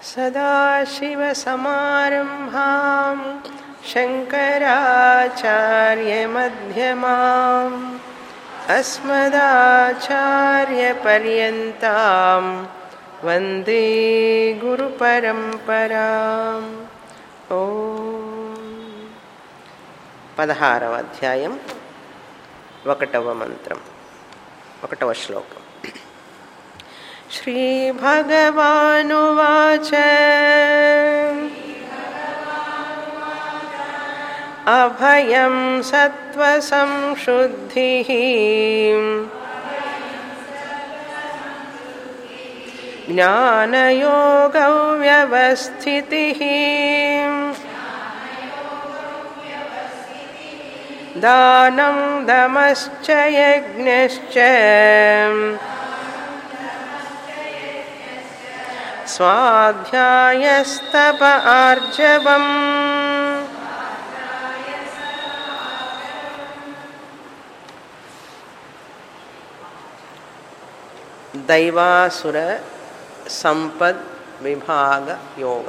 सदाशिवसमारम्भां शङ्कराचार्यमध्यमाम् अस्मदाचार्यपर्यन्तां वन्दे గురుపరంపరాం ఓ పదహారవ అధ్యాయం ఒకటవ మంత్రం ఒకటవ శ్లోకం श्रीभगवानुवाच अभयं सत्त्वसंशुद्धिः ज्ञानयोगव्यवस्थितिः दानं दमश्च यज्ञश्च स्वाध्यायस्तप आर्जवम् दैवासुर సంపద్ విభాగ యోగ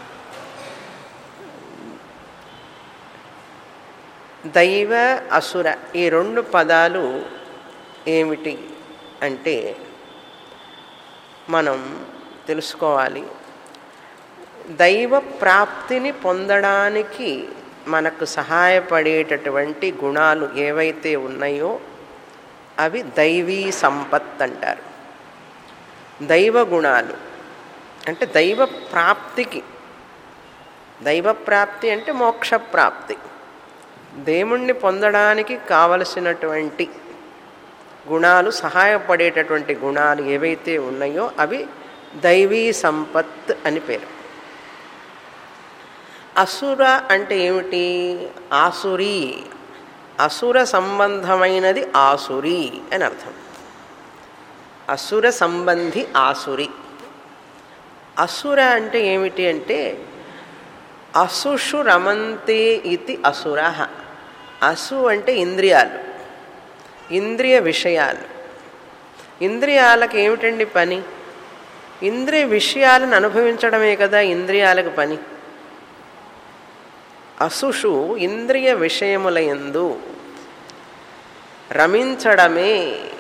దైవ అసుర ఈ రెండు పదాలు ఏమిటి అంటే మనం తెలుసుకోవాలి దైవ ప్రాప్తిని పొందడానికి మనకు సహాయపడేటటువంటి గుణాలు ఏవైతే ఉన్నాయో అవి దైవీ సంపత్ అంటారు దైవ గుణాలు అంటే దైవ ప్రాప్తికి దైవ ప్రాప్తి అంటే మోక్ష ప్రాప్తి దేవుణ్ణి పొందడానికి కావలసినటువంటి గుణాలు సహాయపడేటటువంటి గుణాలు ఏవైతే ఉన్నాయో అవి దైవీ సంపత్ అని పేరు అసుర అంటే ఏమిటి ఆసురి అసుర సంబంధమైనది ఆసురి అని అర్థం అసుర సంబంధి ఆసురి అసుర అంటే ఏమిటి అంటే అసుషు రమంతే ఇది అసుర అసు అంటే ఇంద్రియాలు ఇంద్రియ విషయాలు ఇంద్రియాలకు ఏమిటండి పని ఇంద్రియ విషయాలను అనుభవించడమే కదా ఇంద్రియాలకు పని అసుషు ఇంద్రియ విషయముల ఎందు రమించడమే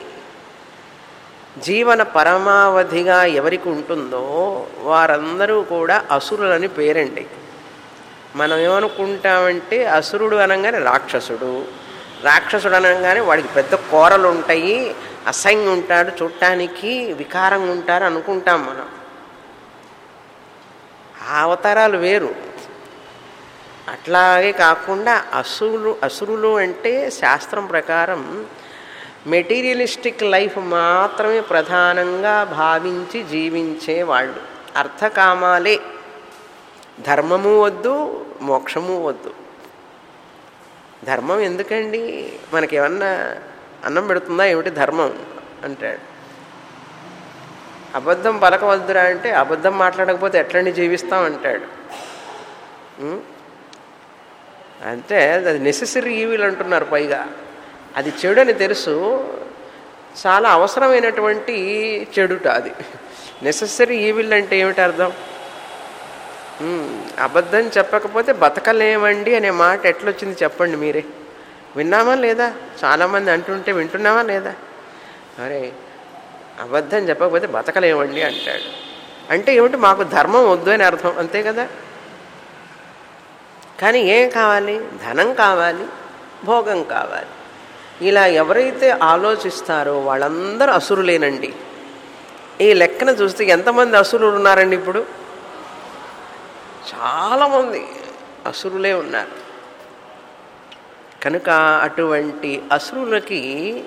జీవన పరమావధిగా ఎవరికి ఉంటుందో వారందరూ కూడా అసురులని పేరండి మనం ఏమనుకుంటామంటే అసురుడు అనగానే రాక్షసుడు రాక్షసుడు అనగానే వాడికి పెద్ద కూరలు ఉంటాయి అసహ్యంగా ఉంటాడు చూడటానికి వికారంగా ఉంటారు అనుకుంటాం మనం ఆ అవతారాలు వేరు అట్లాగే కాకుండా అసురులు అసురులు అంటే శాస్త్రం ప్రకారం మెటీరియలిస్టిక్ లైఫ్ మాత్రమే ప్రధానంగా భావించి జీవించే వాళ్ళు అర్థకామాలే ధర్మము వద్దు మోక్షము వద్దు ధర్మం ఎందుకండి మనకేమన్నా అన్నం పెడుతుందా ఏమిటి ధర్మం అంటాడు అబద్ధం పలకవద్దురా అంటే అబద్ధం మాట్లాడకపోతే ఎట్లండి జీవిస్తాం అంటాడు అంటే అది నెసెసరీ ఈవిల్ అంటున్నారు పైగా అది చెడు అని తెలుసు చాలా అవసరమైనటువంటి చెడుట అది నెససరీ ఈవిల్ అంటే ఏమిటి అర్థం అబద్ధం చెప్పకపోతే బతకలేమండి అనే మాట ఎట్లొచ్చింది చెప్పండి మీరే విన్నామా లేదా చాలామంది అంటుంటే వింటున్నామా లేదా అరే అబద్ధం చెప్పకపోతే బతకలేమండి అంటాడు అంటే ఏమిటి మాకు ధర్మం వద్దు అని అర్థం అంతే కదా కానీ ఏం కావాలి ధనం కావాలి భోగం కావాలి ఇలా ఎవరైతే ఆలోచిస్తారో వాళ్ళందరూ అసురులేనండి ఈ లెక్కన చూస్తే ఎంతమంది అసురులు ఉన్నారండి ఇప్పుడు చాలామంది అసురులే ఉన్నారు కనుక అటువంటి అసురులకి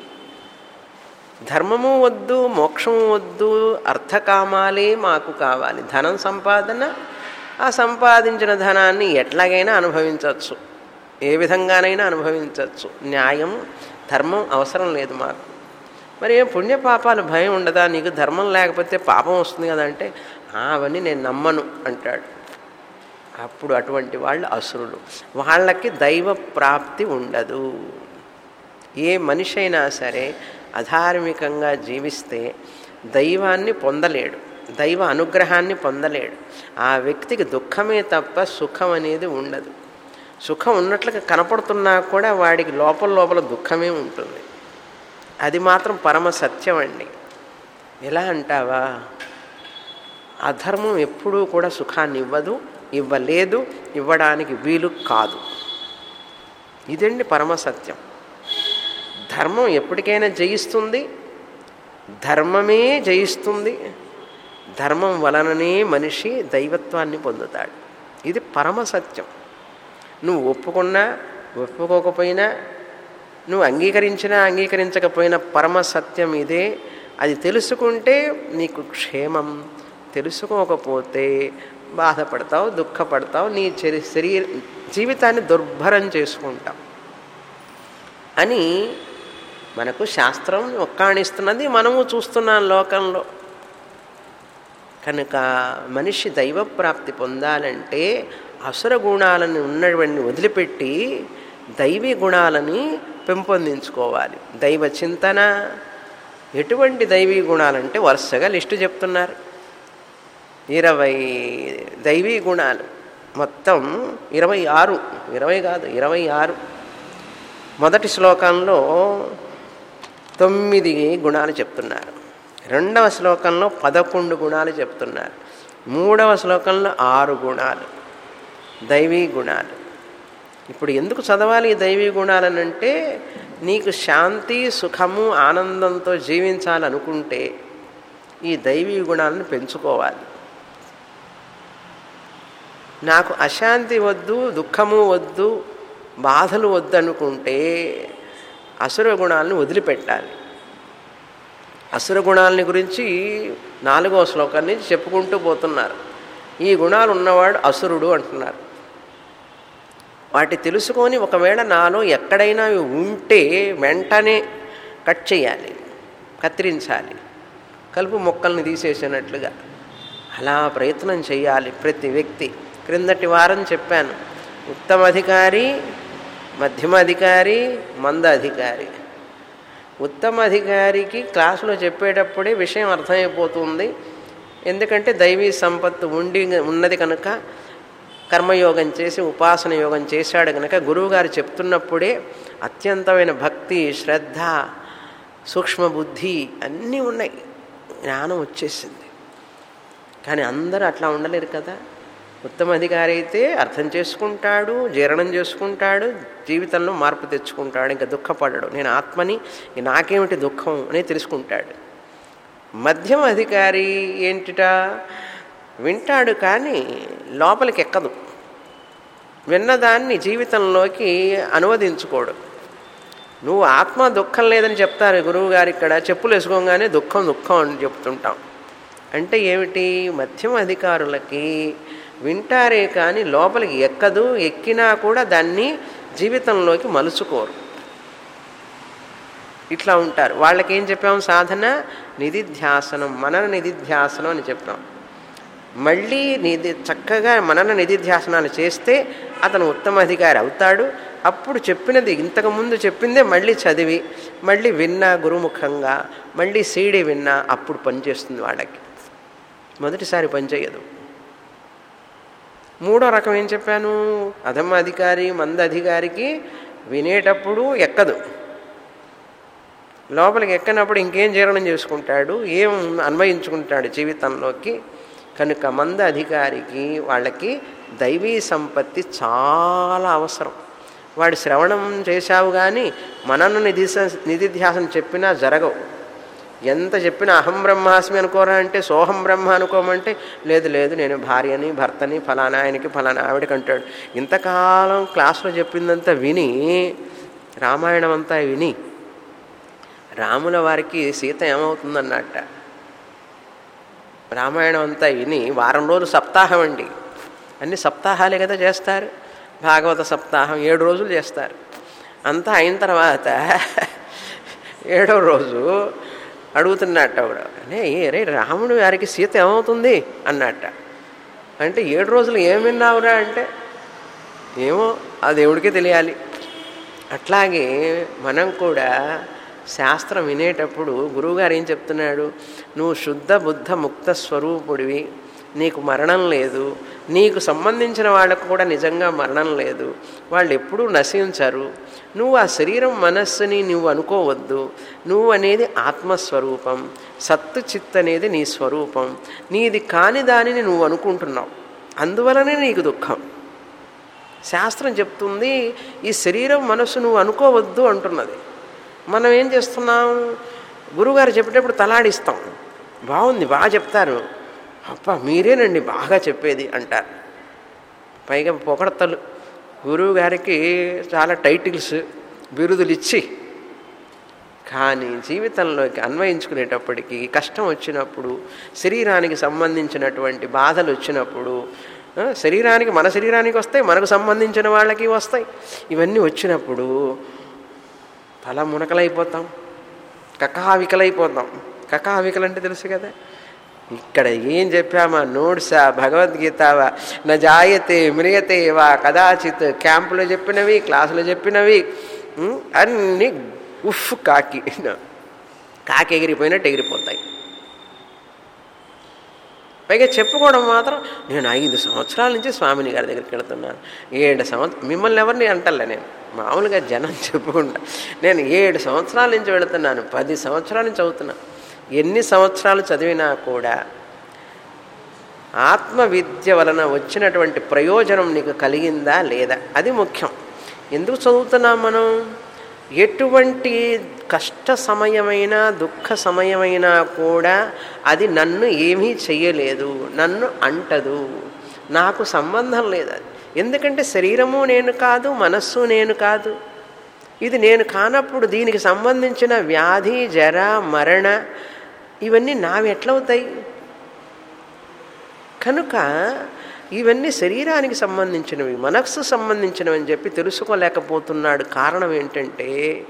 ధర్మము వద్దు మోక్షము వద్దు అర్థకామాలే మాకు కావాలి ధనం సంపాదన ఆ సంపాదించిన ధనాన్ని ఎట్లాగైనా అనుభవించవచ్చు ఏ విధంగానైనా అనుభవించవచ్చు న్యాయం ధర్మం అవసరం లేదు మాకు మరి ఏం పుణ్యపాపాలు భయం ఉండదా నీకు ధర్మం లేకపోతే పాపం వస్తుంది కదా అంటే అవన్నీ నేను నమ్మను అంటాడు అప్పుడు అటువంటి వాళ్ళు అసురులు వాళ్ళకి దైవ ప్రాప్తి ఉండదు ఏ మనిషి అయినా సరే అధార్మికంగా జీవిస్తే దైవాన్ని పొందలేడు దైవ అనుగ్రహాన్ని పొందలేడు ఆ వ్యక్తికి దుఃఖమే తప్ప సుఖం అనేది ఉండదు సుఖం ఉన్నట్లుగా కనపడుతున్నా కూడా వాడికి లోపల లోపల దుఃఖమే ఉంటుంది అది మాత్రం పరమ సత్యం అండి ఎలా అంటావా అధర్మం ఎప్పుడూ కూడా సుఖాన్ని ఇవ్వదు ఇవ్వలేదు ఇవ్వడానికి వీలు కాదు ఇదండి పరమ సత్యం ధర్మం ఎప్పటికైనా జయిస్తుంది ధర్మమే జయిస్తుంది ధర్మం వలననే మనిషి దైవత్వాన్ని పొందుతాడు ఇది పరమ సత్యం నువ్వు ఒప్పుకున్నా ఒప్పుకోకపోయినా నువ్వు అంగీకరించినా అంగీకరించకపోయినా పరమ సత్యం ఇదే అది తెలుసుకుంటే నీకు క్షేమం తెలుసుకోకపోతే బాధపడతావు దుఃఖపడతావు నీ చరి- శరీర జీవితాన్ని దుర్భరం చేసుకుంటావు అని మనకు శాస్త్రం ఒక్కాణిస్తున్నది మనము చూస్తున్నాం లోకంలో కనుక మనిషి దైవప్రాప్తి పొందాలంటే అసుర గుణాలను ఉన్నటువంటి వదిలిపెట్టి దైవీ గుణాలని పెంపొందించుకోవాలి దైవ చింతన ఎటువంటి దైవీ గుణాలంటే వరుసగా లిస్టు చెప్తున్నారు ఇరవై దైవీ గుణాలు మొత్తం ఇరవై ఆరు ఇరవై కాదు ఇరవై ఆరు మొదటి శ్లోకంలో తొమ్మిది గుణాలు చెప్తున్నారు రెండవ శ్లోకంలో పదకొండు గుణాలు చెప్తున్నారు మూడవ శ్లోకంలో ఆరు గుణాలు దైవీ గుణాలు ఇప్పుడు ఎందుకు చదవాలి ఈ దైవీ గుణాలనంటే నీకు శాంతి సుఖము ఆనందంతో జీవించాలనుకుంటే ఈ దైవీ గుణాలను పెంచుకోవాలి నాకు అశాంతి వద్దు దుఃఖము వద్దు బాధలు వద్దు అనుకుంటే అసుర గుణాలను వదిలిపెట్టాలి అసుర గుణాలని గురించి నాలుగవ శ్లోకం నుంచి చెప్పుకుంటూ పోతున్నారు ఈ గుణాలు ఉన్నవాడు అసురుడు అంటున్నారు వాటి తెలుసుకొని ఒకవేళ నాలో ఎక్కడైనా ఇవి ఉంటే వెంటనే కట్ చేయాలి కత్తిరించాలి కలుపు మొక్కల్ని తీసేసినట్లుగా అలా ప్రయత్నం చేయాలి ప్రతి వ్యక్తి క్రిందటి వారం చెప్పాను ఉత్తమ అధికారి మధ్యమ అధికారి మంద అధికారి ఉత్తమ అధికారికి క్లాసులో చెప్పేటప్పుడే విషయం అర్థమైపోతుంది ఎందుకంటే దైవీ సంపత్తు ఉండి ఉన్నది కనుక కర్మయోగం చేసి ఉపాసన యోగం చేశాడు కనుక గురువుగారు చెప్తున్నప్పుడే అత్యంతమైన భక్తి శ్రద్ధ సూక్ష్మ బుద్ధి అన్నీ ఉన్నాయి జ్ఞానం వచ్చేసింది కానీ అందరూ అట్లా ఉండలేరు కదా ఉత్తమ అధికారి అయితే అర్థం చేసుకుంటాడు జీర్ణం చేసుకుంటాడు జీవితంలో మార్పు తెచ్చుకుంటాడు ఇంకా దుఃఖపడడు నేను ఆత్మని నాకేమిటి దుఃఖం అని తెలుసుకుంటాడు మధ్యమ అధికారి ఏంటిట వింటాడు కానీ లోపలికి ఎక్కదు విన్నదాన్ని జీవితంలోకి అనువదించుకోడు నువ్వు ఆత్మ దుఃఖం లేదని చెప్తారు గురువు గారు ఇక్కడ చెప్పులు వేసుకోగానే దుఃఖం దుఃఖం అని చెప్తుంటాం అంటే ఏమిటి మధ్యమ అధికారులకి వింటారే కానీ లోపలికి ఎక్కదు ఎక్కినా కూడా దాన్ని జీవితంలోకి మలుచుకోరు ఇట్లా ఉంటారు వాళ్ళకి ఏం చెప్పాం సాధన నిధిధ్యాసనం మనన నిధిధ్యాసనం అని చెప్పాం మళ్ళీ నిధి చక్కగా మనన నిధిధ్యాసనాలు చేస్తే అతను ఉత్తమ అధికారి అవుతాడు అప్పుడు చెప్పినది ఇంతకుముందు చెప్పిందే మళ్ళీ చదివి మళ్ళీ విన్నా గురుముఖంగా మళ్ళీ సీడీ విన్నా అప్పుడు పనిచేస్తుంది వాళ్ళకి మొదటిసారి పనిచేయదు మూడో రకం ఏం చెప్పాను అధమ అధికారి మంద అధికారికి వినేటప్పుడు ఎక్కదు లోపలికి ఎక్కనప్పుడు ఇంకేం జీర్ణం చేసుకుంటాడు ఏం అన్వయించుకుంటాడు జీవితంలోకి కనుక మంద అధికారికి వాళ్ళకి దైవీ సంపత్తి చాలా అవసరం వాడు శ్రవణం చేశావు కానీ మనను నిధి నిధిధ్యాసన చెప్పినా జరగవు ఎంత చెప్పినా అహం బ్రహ్మాస్మి అనుకోరా అంటే సోహం బ్రహ్మ అనుకోమంటే లేదు లేదు నేను భార్యని భర్తని ఫలానా ఆయనకి ఫలానా ఆవిడకి అంటాడు ఇంతకాలం క్లాసులో చెప్పిందంతా విని రామాయణం అంతా విని రాముల వారికి సీత ఏమవుతుందన్నట్ట రామాయణం అంతా విని వారం రోజులు సప్తాహం అండి అన్ని సప్తాహాలే కదా చేస్తారు భాగవత సప్తాహం ఏడు రోజులు చేస్తారు అంతా అయిన తర్వాత ఏడో రోజు అడుగుతున్నట్ట కూడా అనే రే రాముడు వారికి సీత ఏమవుతుంది అన్నట్ట అంటే ఏడు రోజులు ఏం విన్నావురా అంటే ఏమో ఆ దేవుడికే తెలియాలి అట్లాగే మనం కూడా శాస్త్రం వినేటప్పుడు గురువుగారు ఏం చెప్తున్నాడు నువ్వు శుద్ధ బుద్ధ ముక్త స్వరూపుడివి నీకు మరణం లేదు నీకు సంబంధించిన వాళ్ళకు కూడా నిజంగా మరణం లేదు వాళ్ళు ఎప్పుడూ నశించరు నువ్వు ఆ శరీరం మనస్సుని నువ్వు అనుకోవద్దు నువ్వు అనేది ఆత్మస్వరూపం సత్తు చిత్ అనేది నీ స్వరూపం నీది కాని దానిని నువ్వు అనుకుంటున్నావు అందువలనే నీకు దుఃఖం శాస్త్రం చెప్తుంది ఈ శరీరం మనస్సు నువ్వు అనుకోవద్దు అంటున్నది మనం ఏం చేస్తున్నాం గురువుగారు చెప్పేటప్పుడు తలాడిస్తాం బాగుంది బాగా చెప్తారు అప్ప మీరేనండి బాగా చెప్పేది అంటారు పైగా పొగడతలు గురువు గారికి చాలా టైటిల్స్ బిరుదులు ఇచ్చి కానీ జీవితంలోకి అన్వయించుకునేటప్పటికీ కష్టం వచ్చినప్పుడు శరీరానికి సంబంధించినటువంటి బాధలు వచ్చినప్పుడు ఆ, శరీరానికి మన శరీరానికి వస్తాయి మనకు సంబంధించిన వాళ్ళకి వస్తాయి ఇవన్నీ వచ్చినప్పుడు తల మునకలైపోతాం కకావికలైపోతాం కకావికలు అంటే తెలుసు కదా ఇక్కడ ఏం చెప్పామా నోట్సా భగవద్గీతావా నా జాయతే మ్రియతే వా కదాచిత్ క్యాంపులో చెప్పినవి క్లాసులో చెప్పినవి ఉం, అన్నీ ఉఫ్ కాకి కాకి ఎగిరిపోయినట్టు ఎగిరిపోతాయి పైగా చెప్పుకోవడం మాత్రం నేను ఐదు సంవత్సరాల నుంచి స్వామిని గారి దగ్గరికి వెళుతున్నాను ఏడు సంవత్సరం మిమ్మల్ని ఎవరిని అంటలే నేను మామూలుగా జనం చెప్పుకుంటా నేను ఏడు సంవత్సరాల నుంచి వెళుతున్నాను పది సంవత్సరాల నుంచి చదువుతున్నాను ఎన్ని సంవత్సరాలు చదివినా కూడా ఆత్మ విద్య వలన వచ్చినటువంటి ప్రయోజనం నీకు కలిగిందా లేదా అది ముఖ్యం ఎందుకు చదువుతున్నాం మనం ఎటువంటి కష్ట సమయమైనా దుఃఖ సమయమైనా కూడా అది నన్ను ఏమీ చెయ్యలేదు నన్ను అంటదు నాకు సంబంధం లేదు అది ఎందుకంటే శరీరము నేను కాదు మనస్సు నేను కాదు ఇది నేను కానప్పుడు దీనికి సంబంధించిన వ్యాధి జర మరణ ఇవన్నీ నావి ఎట్లవుతాయి కనుక ఇవన్నీ శరీరానికి సంబంధించినవి మనస్సు సంబంధించినవి అని చెప్పి తెలుసుకోలేకపోతున్నాడు కారణం ఏంటంటే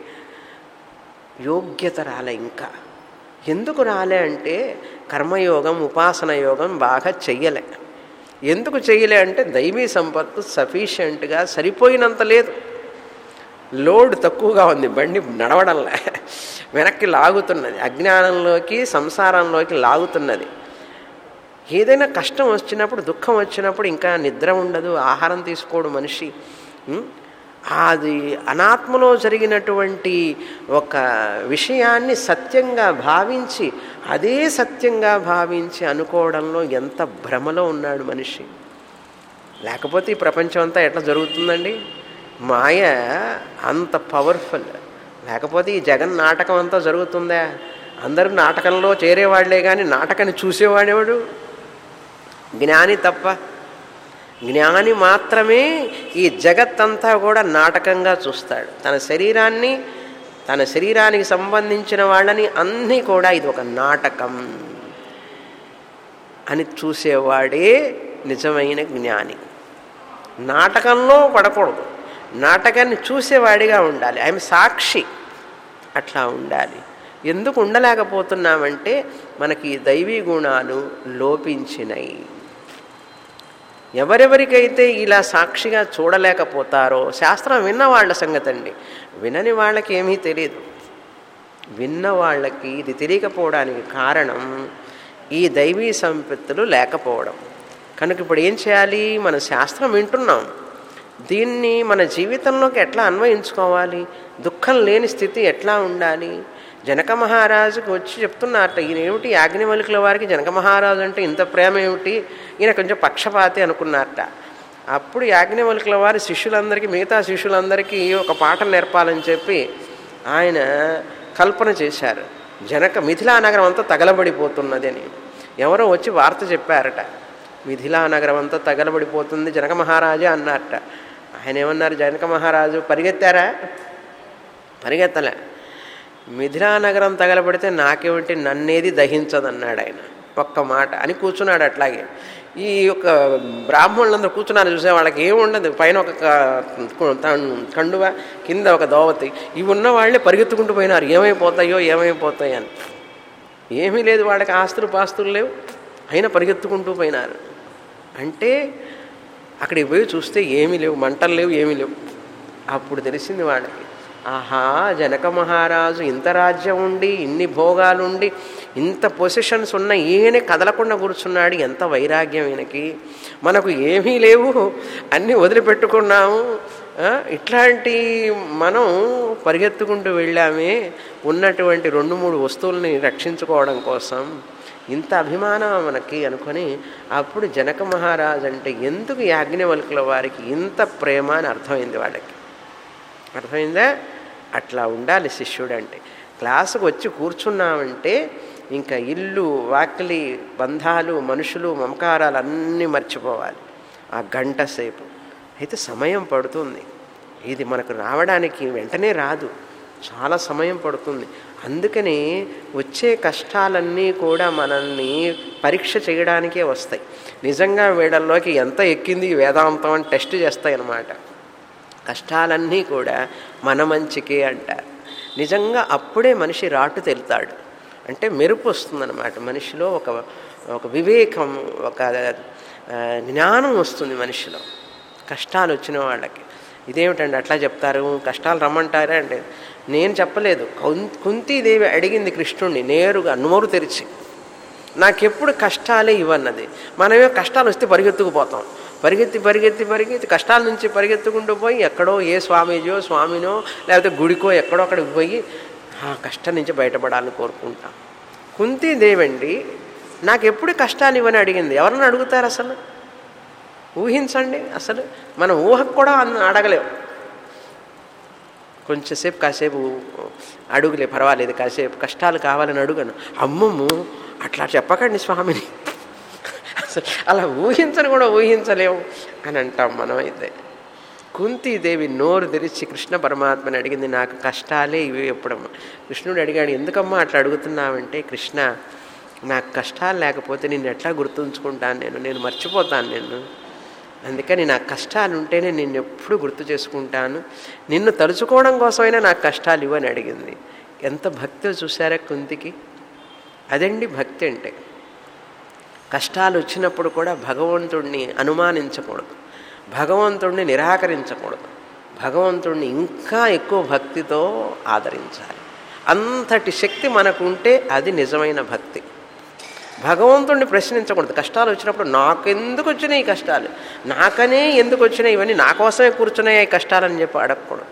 యోగ్యత రాలే ఇంకా ఎందుకు రాలే అంటే కర్మయోగం ఉపాసన యోగం బాగా చెయ్యలే ఎందుకు చెయ్యలే అంటే దైవీ సంపత్తు సఫిషియెంట్గా సరిపోయినంత లేదు లోడ్ తక్కువగా ఉంది బండి నడవడంలే వెనక్కి లాగుతున్నది అజ్ఞానంలోకి సంసారంలోకి లాగుతున్నది ఏదైనా కష్టం వచ్చినప్పుడు దుఃఖం వచ్చినప్పుడు ఇంకా నిద్ర ఉండదు ఆహారం తీసుకోడు మనిషి ఉం? అది అనాత్మలో జరిగినటువంటి ఒక విషయాన్ని సత్యంగా భావించి అదే సత్యంగా భావించి అనుకోవడంలో ఎంత భ్రమలో ఉన్నాడు మనిషి లేకపోతే ఈ ప్రపంచం అంతా ఎట్లా జరుగుతుందండి మాయ అంత పవర్ఫుల్ లేకపోతే ఈ జగన్ నాటకం అంతా జరుగుతుందా అందరూ నాటకంలో చేరేవాళ్లే కానీ నాటకాన్ని చూసేవాడేవాడు జ్ఞాని తప్ప జ్ఞాని మాత్రమే ఈ జగత్తంతా కూడా నాటకంగా చూస్తాడు తన శరీరాన్ని తన శరీరానికి సంబంధించిన వాళ్ళని అన్నీ కూడా ఇది ఒక నాటకం అని చూసేవాడే నిజమైన జ్ఞాని నాటకంలో పడకూడదు నాటకాన్ని చూసేవాడిగా ఉండాలి ఆయన సాక్షి అట్లా ఉండాలి ఎందుకు ఉండలేకపోతున్నామంటే మనకి ఈ దైవీ గుణాలు లోపించినాయి ఎవరెవరికైతే ఇలా సాక్షిగా చూడలేకపోతారో శాస్త్రం విన్న వాళ్ళ సంగతి అండి వినని వాళ్ళకి ఏమీ తెలియదు విన్న వాళ్ళకి ఇది తెలియకపోవడానికి కారణం ఈ దైవీ సంపత్తులు లేకపోవడం కనుక ఇప్పుడు ఏం చేయాలి మన శాస్త్రం వింటున్నాం దీన్ని మన జీవితంలోకి ఎట్లా అన్వయించుకోవాలి దుఃఖం లేని స్థితి ఎట్లా ఉండాలి జనక మహారాజుకు వచ్చి చెప్తున్నారట ఈయన ఏమిటి యాజ్ఞవల్కుల వారికి జనక మహారాజు అంటే ఇంత ప్రేమ ఏమిటి ఈయన కొంచెం పక్షపాతి అనుకున్నారట అప్పుడు యాజ్ఞవల్కుల వారి శిష్యులందరికీ మిగతా శిష్యులందరికీ ఒక పాఠం నేర్పాలని చెప్పి ఆయన కల్పన చేశారు జనక మిథిలా నగరం అంతా తగలబడిపోతున్నది అని ఎవరో వచ్చి వార్త చెప్పారట మిథిలా నగరం అంతా తగలబడిపోతుంది జనక మహారాజా అన్నారట ఆయన ఏమన్నారు జనక మహారాజు పరిగెత్తారా పరిగెత్తలే మిథిలా నగరం తగలబడితే నాకేమిటి నన్నేది దహించదన్నాడు ఆయన ఒక్క మాట అని కూర్చున్నాడు అట్లాగే ఈ యొక్క బ్రాహ్మణులందరూ కూర్చున్నారు చూసే వాళ్ళకి ఏముండదు పైన ఒక క- త- కండువ కింద ఒక దోవతి ఇవి ఉన్న వాళ్ళే పరిగెత్తుకుంటూ పోయినారు ఏమైపోతాయో ఏమైపోతాయో అని ఏమీ లేదు వాళ్ళకి ఆస్తులు పాస్తులు లేవు అయినా పరిగెత్తుకుంటూ పోయినారు అంటే అక్కడికి పోయి చూస్తే ఏమీ లేవు మంటలు లేవు ఏమీ లేవు అప్పుడు తెలిసింది వాళ్ళకి ఆహా జనక మహారాజు ఇంత రాజ్యం ఉండి ఇన్ని భోగాలుండి ఇంత పొజిషన్స్ ఉన్న ఈయన కదలకుండా కూర్చున్నాడు ఎంత వైరాగ్యం ఈయనకి మనకు ఏమీ లేవు అన్నీ వదిలిపెట్టుకున్నాము ఆ, ఇట్లాంటి మనం పరిగెత్తుకుంటూ వెళ్ళామే ఉన్నటువంటి రెండు మూడు వస్తువుల్ని రక్షించుకోవడం కోసం ఇంత అభిమానం మనకి అనుకొని అప్పుడు జనక మహారాజు అంటే ఎందుకు యాజ్ఞవల్కుల వారికి ఇంత ప్రేమ అని అర్థమైంది వాళ్ళకి అర్థమైందా అట్లా ఉండాలి శిష్యుడు అంటే క్లాసుకు వచ్చి కూర్చున్నామంటే ఇంకా ఇల్లు వాకిలి బంధాలు మనుషులు మమకారాలు అన్నీ మర్చిపోవాలి ఆ గంట సేపు అయితే సమయం పడుతుంది ఇది మనకు రావడానికి వెంటనే రాదు చాలా సమయం పడుతుంది అందుకని వచ్చే కష్టాలన్నీ కూడా మనల్ని పరీక్ష చేయడానికే వస్తాయి నిజంగా వీళ్ళల్లోకి ఎంత ఎక్కింది ఈ వేదాంతం అని టెస్ట్ చేస్తాయి అన్నమాట కష్టాలన్నీ కూడా మన మంచికే అంటారు నిజంగా అప్పుడే మనిషి రాటు తెలుతాడు అంటే మెరుపు వస్తుందన్నమాట మనిషిలో ఒక ఒక వివేకం ఒక ఆ, జ్ఞానం వస్తుంది మనిషిలో కష్టాలు వచ్చిన వాళ్ళకి ఇదేమిటండి అట్లా చెప్తారు కష్టాలు రమ్మంటారా అంటే నేను చెప్పలేదు కుం- కుంతీదేవి అడిగింది కృష్ణుణ్ణి నేరుగా నోరు తెరిచి నాకెప్పుడు కష్టాలే ఇవన్నది మనమే కష్టాలు వస్తే పరిగెత్తుకుపోతాం పరిగెత్తి పరిగెత్తి పరిగెత్తి కష్టాల నుంచి పరిగెత్తుకుంటూ పోయి ఎక్కడో ఏ స్వామీజో స్వామినో లేకపోతే గుడికో ఎక్కడో అక్కడికి పోయి ఆ కష్టం నుంచి బయటపడాలని కోరుకుంటాం కుంతీదేవండి నాకు ఎప్పుడు కష్టాలు ఇవని అడిగింది ఎవరన్నా అడుగుతారు అసలు ఊహించండి అసలు మన ఊహకు కూడా అన్న- అడగలేం కొంచెంసేపు కాసేపు అడుగులే పర్వాలేదు కాసేపు కష్టాలు కావాలని అడుగను అమ్మమ్ము అట్లా చెప్పకండి స్వామిని అసలు అలా ఊహించని కూడా ఊహించలేము అని అంటాం మనం అయితే కుంతీదేవి నోరు తెరిచి కృష్ణ పరమాత్మని అడిగింది నాకు కష్టాలే ఇవి ఎప్పుడమ్మా కృష్ణుడు అడిగాడు ఎందుకమ్మా అట్లా అడుగుతున్నావంటే కృష్ణ నాకు కష్టాలు లేకపోతే నిన్ను ఎట్లా గుర్తుంచుకుంటాను నేను నేను మర్చిపోతాను నేను అందుకని నాకు కష్టాలు ఉంటేనే నిన్ను ఎప్పుడు గుర్తు చేసుకుంటాను నిన్ను తలుచుకోవడం కోసమైనా నాకు కష్టాలు ఇవ్వని అడిగింది ఎంత భక్తి చూసారా కుంతికి అదండి భక్తి అంటే కష్టాలు వచ్చినప్పుడు కూడా భగవంతుణ్ణి అనుమానించకూడదు భగవంతుణ్ణి నిరాకరించకూడదు భగవంతుణ్ణి ఇంకా ఎక్కువ భక్తితో ఆదరించాలి అంతటి శక్తి మనకుంటే అది నిజమైన భక్తి భగవంతుణ్ణి ప్రశ్నించకూడదు కష్టాలు వచ్చినప్పుడు నాకెందుకు వచ్చినాయి ఈ కష్టాలు నాకనే ఎందుకు వచ్చినాయి ఇవన్నీ నా కోసమే కూర్చున్నాయి ఈ కష్టాలని చెప్పి అడగకూడదు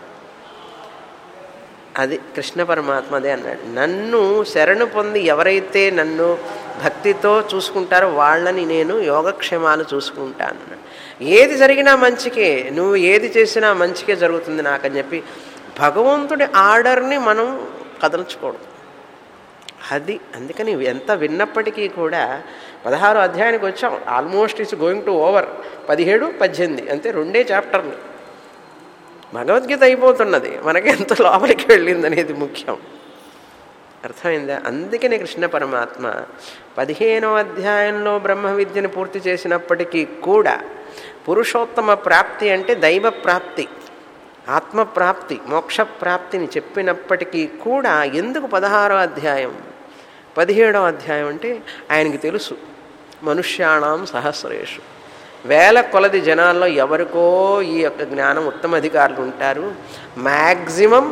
అది కృష్ణ పరమాత్మ అదే అన్నాడు నన్ను శరణు పొంది ఎవరైతే నన్ను భక్తితో చూసుకుంటారో వాళ్ళని నేను యోగక్షేమాలు చూసుకుంటాను అన్నాడు. ఏది జరిగినా మంచికే నువ్వు ఏది చేసినా మంచికే జరుగుతుంది నాకని చెప్పి భగవంతుడి ఆర్డర్ని మనం కదల్చుకోవడం అది అందుకని ఎంత విన్నప్పటికీ కూడా పదహారు అధ్యాయానికి వచ్చాం almost it's going to over పదిహేడు పద్దెనిమిది అంతే రెండే చాప్టర్లు భగవద్గీత అయిపోతున్నది మనకి ఎంత లోపలికి వెళ్ళింది అనేది ముఖ్యం అర్థమైందా అందుకనే కృష్ణ పరమాత్మ పదిహేనవ అధ్యాయంలో బ్రహ్మ విద్యను పూర్తి చేసినప్పటికీ కూడా పురుషోత్తమ ప్రాప్తి అంటే దైవ ప్రాప్తి ఆత్మ ప్రాప్తి మోక్ష ప్రాప్తిని చెప్పినప్పటికీ కూడా ఎందుకు పదహారో అధ్యాయం పదిహేడవ అధ్యాయం అంటే ఆయనకి తెలుసు మనుష్యాణం సహస్రేషు వేల కొలది జనాల్లో ఎవరికో ఈ యొక్క జ్ఞానం ఉత్తమ అధికారులు ఉంటారు మ్యాక్సిమం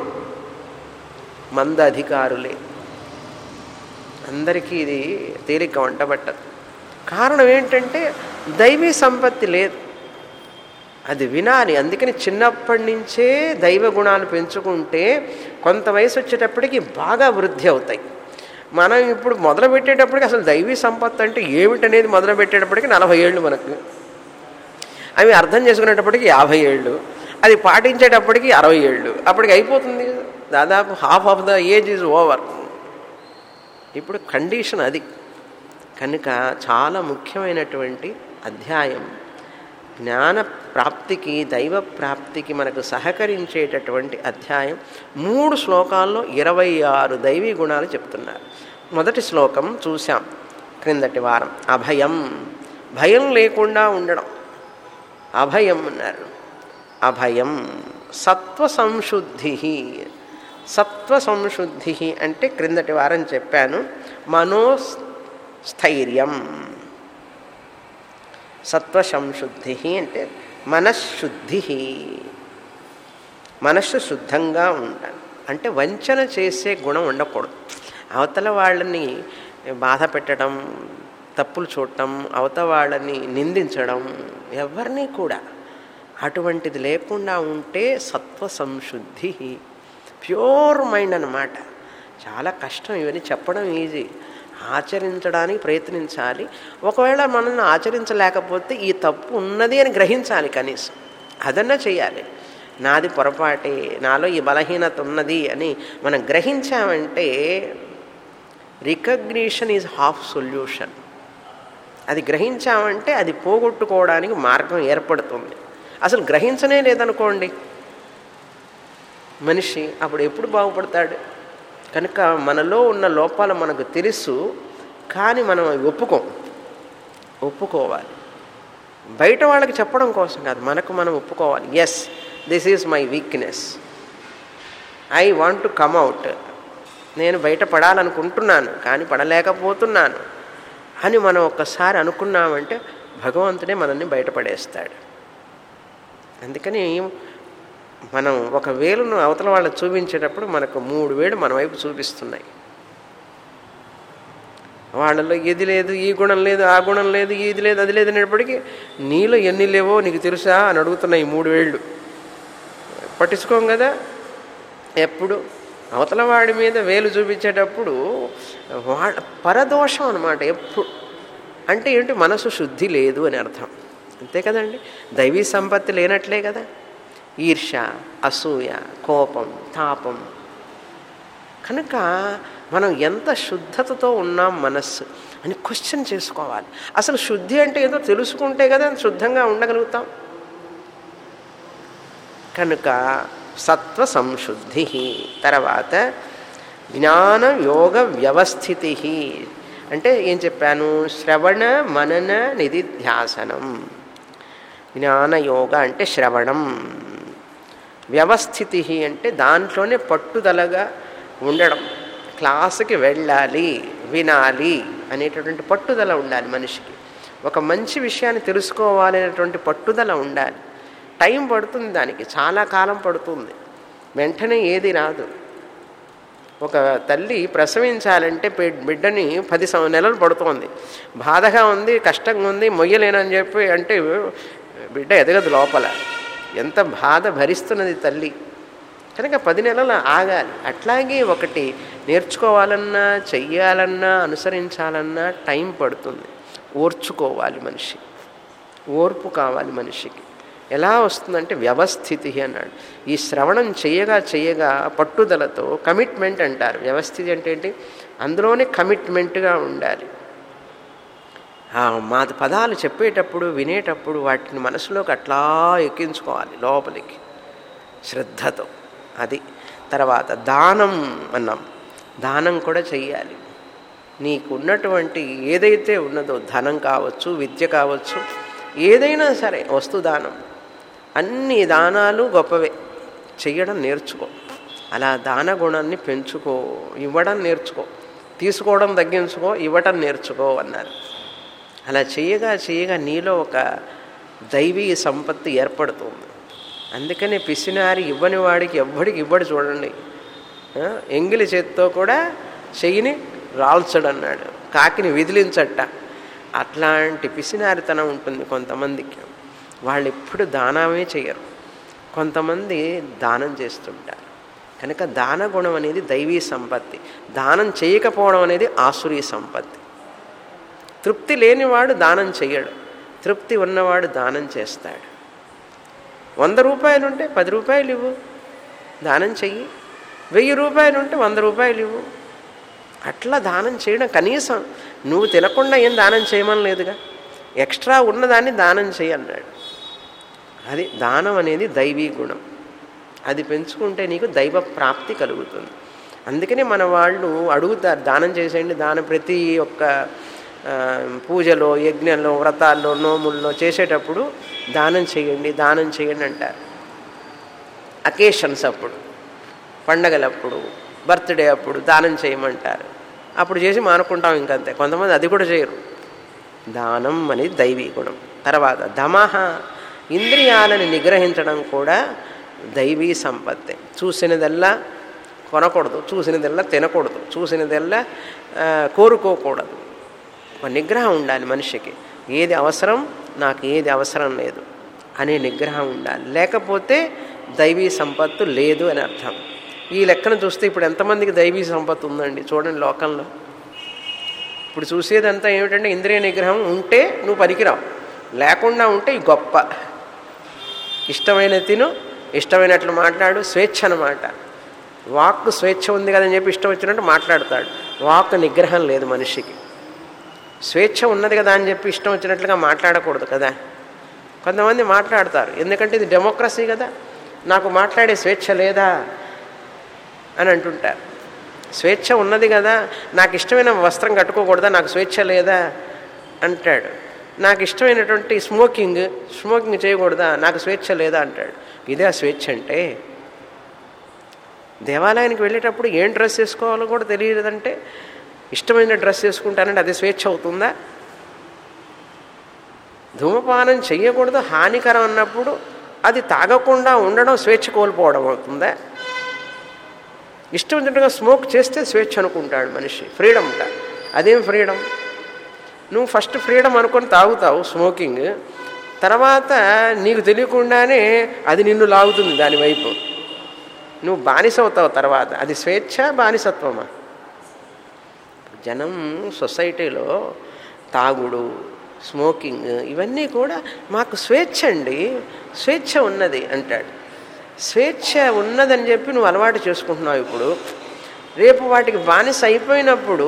మంద అధికారులే అందరికీ ఇది తేలిక వంటబట్టదు కారణం ఏంటంటే దైవీ సంపత్తి లేదు అది వినాలి అందుకని చిన్నప్పటి నుంచే దైవ గుణాలు పెంచుకుంటే కొంత వయసు వచ్చేటప్పటికి బాగా వృద్ధి అవుతాయి మనం ఇప్పుడు మొదలు పెట్టేటప్పటికి అసలు దైవీ సంపత్తి అంటే ఏమిటనేది మొదలు పెట్టేటప్పటికి నలభై ఏళ్ళు మనకు అవి అర్థం చేసుకునేటప్పటికి యాభై ఏళ్ళు అది పాటించేటప్పటికి అరవై ఏళ్ళు అప్పటికి అయిపోతుంది కదా. దాదాపు half of the age is over ఇప్పుడు కండిషన్ అది కనుక చాలా ముఖ్యమైనటువంటి అధ్యాయం జ్ఞాన ప్రాప్తికి దైవ ప్రాప్తికి మనకు సహకరించేటటువంటి అధ్యాయం మూడు శ్లోకాల్లో ఇరవై ఆరు దైవీ గుణాలు చెప్తున్నారు మొదటి శ్లోకం చూసాం క్రిందటి వారం అభయం భయం లేకుండా ఉండడం అభయం అన్నారు అభయం సత్వ సంశుద్ధి సత్వ సంశుద్ధి అంటే క్రిందటి వారం చెప్పాను మనోస్థైర్యం సత్వ సంశుద్ధి అంటే మనశ్శుద్ధి మనస్సు శుద్ధంగా ఉండాలి అంటే వంచన చేసే గుణం ఉండకూడదు అవతల వాళ్ళని బాధ పెట్టడం తప్పులు చూడటం అవతల వాళ్ళని నిందించడం ఎవరిని కూడా అటువంటిది లేకుండా ఉంటే సత్వ సంశుద్ధి ప్యూర్ మైండ్ అన్నమాట చాలా కష్టం ఇవన్నీ చెప్పడం ఈజీ ఆచరించడానికి ప్రయత్నించాలి ఒకవేళ మనం ఆచరించలేకపోతే ఈ తప్పు ఉన్నది అని గ్రహించాలి కనీసం అదన్నా చేయాలి నాది పొరపాటే నాలో ఈ బలహీనత ఉన్నది అని మనం గ్రహించామంటే రికగ్నిషన్ ఈజ్ హాఫ్ సొల్యూషన్ అది గ్రహించామంటే అది పోగొట్టుకోవడానికి మార్గం ఏర్పడుతుంది అసలు గ్రహించనే లేదనుకోండి మనిషి అప్పుడు ఎప్పుడు బాగుపడతాడు కనుక మనలో ఉన్న లోపాలు మనకు తెలుసు కానీ మనం అవి ఒప్పుకోం ఒప్పుకోవాలి బయట వాళ్ళకి చెప్పడం కోసం కాదు మనకు మనం ఒప్పుకోవాలి yes this is my weakness I want to come out నేను బయట పడాలనుకుంటున్నాను కానీ పడలేకపోతున్నాను అని మనం ఒక్కసారి అనుకున్నామంటే భగవంతుడే మనల్ని బయటపడేస్తాడు అందుకని మనం ఒక వేలును అవతల వాళ్ళకి చూపించేటప్పుడు మనకు మూడు వేలు మన వైపు చూపిస్తున్నాయి వాళ్ళలో ఇది లేదు ఈ గుణం లేదు ఆ గుణం లేదు ఇది లేదు అది లేదు అనేటప్పటికీ నీలో ఎన్ని లేవో నీకు తెలుసా అని అడుగుతున్నాయి ఈ మూడు వేళ్ళు పట్టించుకోం కదా ఎప్పుడు అవతల వాడి మీద వేలు చూపించేటప్పుడు వాళ్ళ పరదోషం అనమాట ఎప్పుడు అంటే ఏంటి మనసు శుద్ధి లేదు అని అర్థం అంతే కదండి దైవీ సంపత్తి లేనట్లే కదా ఈర్ష అసూయ కోపం తాపం కనుక మనం ఎంత శుద్ధతతో ఉన్నాం మనస్సు అని క్వశ్చన్ చేసుకోవాలి అసలు శుద్ధి అంటే ఏదో తెలుసుకుంటే కదా శుద్ధంగా ఉండగలుగుతాం కనుక సత్వ సంశుద్ధి తర్వాత జ్ఞాన యోగ వ్యవస్థితి అంటే ఏం చెప్పాను శ్రవణ మనన నిధిధ్యాసనం జ్ఞానయోగ అంటే శ్రవణం వ్యవస్థితి అంటే దాంట్లోనే పట్టుదలగా ఉండడం క్లాసుకి వెళ్ళాలి వినాలి అనేటటువంటి పట్టుదల ఉండాలి మనిషికి ఒక మంచి విషయాన్ని తెలుసుకోవాలి అనేటువంటి పట్టుదల ఉండాలి టైం పడుతుంది దానికి చాలా కాలం పడుతుంది వెంటనే ఏది రాదు ఒక తల్లి ప్రసవించాలంటే బిడ్డని పది సం- నెలలు పడుతోంది బాధగా ఉంది కష్టంగా ఉంది మొయ్యలేనని చెప్పి అంటే బిడ్డ ఎదగదు లోపల ఎంత బాధ భరిస్తున్నది తల్లి కనుక పది నెలలు ఆగాలి అట్లాగే ఒకటి నేర్చుకోవాలన్నా చెయ్యాలన్నా అనుసరించాలన్నా టైం పడుతుంది ఓర్చుకోవాలి మనిషి ఓర్పు కావాలి మనిషికి ఎలా వస్తుందంటే వ్యవస్థితి అన్నాడు ఈ శ్రవణం చేయగా చేయగా పట్టుదలతో కమిట్మెంట్ అంటారు వ్యవస్థితి అంటే ఏంటి అందులోనే కమిట్మెంట్గా ఉండాలి ఆ మా పదాలు చెప్పేటప్పుడు వినేటప్పుడు వాటిని మనసులోకి అట్లా ఎక్కించుకోవాలి లోపలికి శ్రద్ధతో అది తర్వాత దానం అన్నాం దానం కూడా చెయ్యాలి నీకు ఉన్నటువంటి ఏదైతే ఉన్నదో ధనం కావచ్చు విద్య కావచ్చు ఏదైనా సరే వస్తు దానం అన్ని దానాలు గొప్పవే చెయ్యడం నేర్చుకో అలా దాన గుణాన్ని పెంచుకో ఇవ్వడం నేర్చుకో తీసుకోవడం తగ్గించుకో ఇవ్వడం నేర్చుకో అన్నారు అలా చేయగా చేయగా నీలో ఒక దైవీ సంపత్తి ఏర్పడుతుంది అందుకనే పిసినారి ఇవ్వని వాడికి ఎవ్వడికి ఇవ్వడు చూడండి ఆ, ఎంగిలి చేత్తో కూడా చెయ్యిని రాల్చడన్నాడు కాకిని విదిలించట అట్లాంటి పిసినారితనం ఉంటుంది కొంతమందికి వాళ్ళు ఎప్పుడు దానమే చేయరు కొంతమంది దానం చేస్తుంటారు కనుక దాన గుణం అనేది దైవీ సంపత్తి దానం చేయకపోవడం అనేది ఆసురీ సంపత్తి తృప్తి లేనివాడు దానం చెయ్యడు తృప్తి ఉన్నవాడు దానం చేస్తాడు వంద రూపాయలు ఉంటే పది రూపాయలు ఇవ్వు దానం చెయ్యి వెయ్యి రూపాయలు ఉంటే వంద రూపాయలు ఇవ్వు అట్లా దానం చేయడం కనీసం నువ్వు తినకుండా ఏం దానం చేయమని లేదుగా ఎక్స్ట్రా ఉన్నదాన్ని దానం చేయి అన్నాడు అది దానం అనేది దైవీ గుణం అది పెంచుకుంటే నీకు దైవ ప్రాప్తి కలుగుతుంది అందుకనే మన వాళ్ళు అడుగుతారు దానం చేసేయండి దానం ప్రతి ఒక్క ఆ, పూజలో యజ్ఞంలో వ్రతాల్లో నోముల్లో చేసేటప్పుడు దానం చేయండి దానం చేయండి అంటారు అకేషన్స్ అప్పుడు పండగలప్పుడు బర్త్డే అప్పుడు దానం చేయమంటారు అప్పుడు చేసి మానుకుంటాం ఇంకంతే కొంతమంది అది కూడా చేయరు దానం అనేది దైవీ గుణం తర్వాత దమహ ఇంద్రియాలను నిగ్రహించడం కూడా దైవీ సంపత్తి చూసినదల్లా కొనకూడదు చూసినదల్లా తినకూడదు చూసినదల్లా ఆ, కోరుకోకూడదు ఒక నిగ్రహం ఉండాలి మనిషికి ఏది అవసరం నాకు ఏది అవసరం లేదు అనే నిగ్రహం ఉండాలి లేకపోతే దైవీ సంపత్తు లేదు అని అర్థం ఈ లెక్కన చూస్తే ఇప్పుడు ఎంతమందికి దైవీ సంపత్తు ఉందండి చూడండి లోకంలో ఇప్పుడు చూసేదంతా ఏమిటంటే ఇంద్రియ నిగ్రహం ఉంటే నువ్వు పనికిరావు లేకుండా ఉంటే ఈ గొప్ప ఇష్టమైన తిను ఇష్టమైనట్లు మాట్లాడు స్వేచ్ఛ అన్నమాట వాక్కు స్వేచ్ఛ ఉంది కదని చెప్పి ఇష్టం వచ్చినట్టు మాట్లాడతాడు వాక్ నిగ్రహం లేదు మనిషికి స్వేచ్ఛ ఉన్నది కదా అని చెప్పి ఇష్టం వచ్చినట్లుగా మాట్లాడకూడదు కదా కొంతమంది మాట్లాడతారు ఎందుకంటే ఇది డెమోక్రసీ కదా నాకు మాట్లాడే స్వేచ్ఛ లేదా అని అంటుంటారు స్వేచ్ఛ ఉన్నది కదా నాకు ఇష్టమైన వస్త్రం కట్టుకోకూడదా నాకు స్వేచ్ఛ లేదా అంటాడు నాకు ఇష్టమైనటువంటి స్మోకింగ్ స్మోకింగ్ చేయకూడదా నాకు స్వేచ్ఛ లేదా అంటాడు ఇదే ఆ స్వేచ్ఛ అంటే దేవాలయానికి వెళ్ళేటప్పుడు ఏం డ్రెస్ వేసుకోవాలో కూడా తెలియదంటే ఇష్టమైన డ్రెస్ వేసుకుంటానంటే అది స్వేచ్ఛ అవుతుందా ధూమపానం చెయ్యకూడదు హానికరం అన్నప్పుడు అది తాగకుండా ఉండడం స్వేచ్ఛ కోల్పోవడం అవుతుందా ఇష్టం వచ్చినట్టుగా స్మోక్ చేస్తే స్వేచ్ఛ అనుకుంటాడు మనిషి ఫ్రీడమ్ అంట అదేం ఫ్రీడమ్ నువ్వు ఫస్ట్ ఫ్రీడమ్ అనుకొని తాగుతావు స్మోకింగ్ తర్వాత నీకు తెలియకుండానే అది నిన్ను లాగుతుంది దాని వైపు నువ్వు బానిస అవుతావు తర్వాత అది స్వేచ్ఛ బానిసత్వమా జనం సొసైటీలో తాగుడు స్మోకింగ్ ఇవన్నీ కూడా మాకు స్వేచ్ఛ అండి స్వేచ్ఛ ఉన్నది అంటాడు స్వేచ్ఛ ఉన్నదని చెప్పి నువ్వు అలవాటు చేసుకుంటున్నావు ఇప్పుడు రేపు వాటికి బానిస అయిపోయినప్పుడు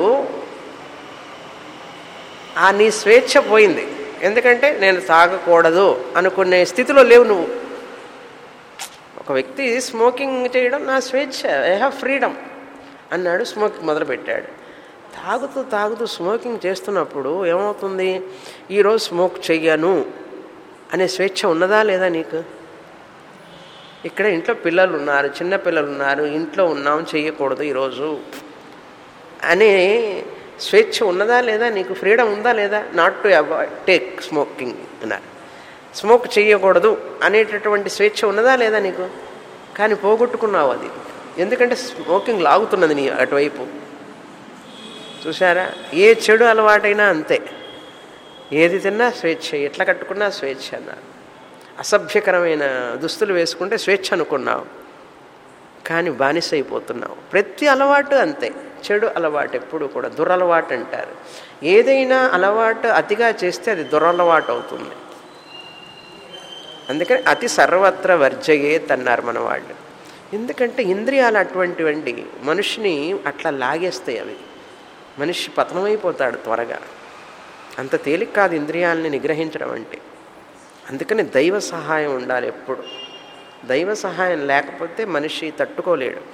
ఆ నీ స్వేచ్ఛ పోయింది ఎందుకంటే నేను తాగకూడదు అనుకునే స్థితిలో లేవు నువ్వు ఒక వ్యక్తి స్మోకింగ్ చేయడం నా స్వేచ్ఛ ఐ హ్యావ్ ఫ్రీడమ్ అన్నాడు స్మోకింగ్ మొదలుపెట్టాడు తాగుతూ తాగుతూ స్మోకింగ్ చేస్తున్నప్పుడు ఏమవుతుంది ఈరోజు స్మోక్ చెయ్యను అనే స్వేచ్ఛ ఉన్నదా లేదా నీకు ఇక్కడ ఇంట్లో పిల్లలు ఉన్నారు చిన్న పిల్లలు ఉన్నారు ఇంట్లో ఉన్నాం చెయ్యకూడదు ఈరోజు అనే స్వేచ్ఛ ఉన్నదా లేదా నీకు ఫ్రీడమ్ ఉందా లేదా not to avoid take smoking అన్నారు స్మోక్ చేయకూడదు అనేటటువంటి స్వేచ్ఛ ఉన్నదా లేదా నీకు కానీ పోగొట్టుకున్నావు అది ఎందుకంటే స్మోకింగ్ లాగుతున్నది నీ అటువైపు చూసారా ఏ చెడు అలవాటైనా అంతే ఏది తిన్నా స్వేచ్ఛ ఎట్లా కట్టుకున్నా స్వేచ్ఛ అన్నారు అసభ్యకరమైన దుస్తులు వేసుకుంటే స్వేచ్ఛ అనుకున్నావు కానీ బానిస అయిపోతున్నావు ప్రతి అలవాటు అంతే చెడు అలవాటు ఎప్పుడు కూడా దురలవాటు అంటారు ఏదైనా అలవాటు అతిగా చేస్తే అది దురలవాటు అవుతుంది అందుకని అతి సర్వత్ర వర్జయేత్ అన్నారు మన వాళ్ళు ఎందుకంటే ఇంద్రియాలు అటువంటివండి మనిషిని అట్లా లాగేస్తాయి అవి మనిషి పతనమైపోతాడు త్వరగా అంత తేలిక కాదు ఇంద్రియాలని నిగ్రహించడం అంటే అందుకని దైవ సహాయం ఉండాలి ఎప్పుడు దైవ సహాయం లేకపోతే మనిషి తట్టుకోలేడు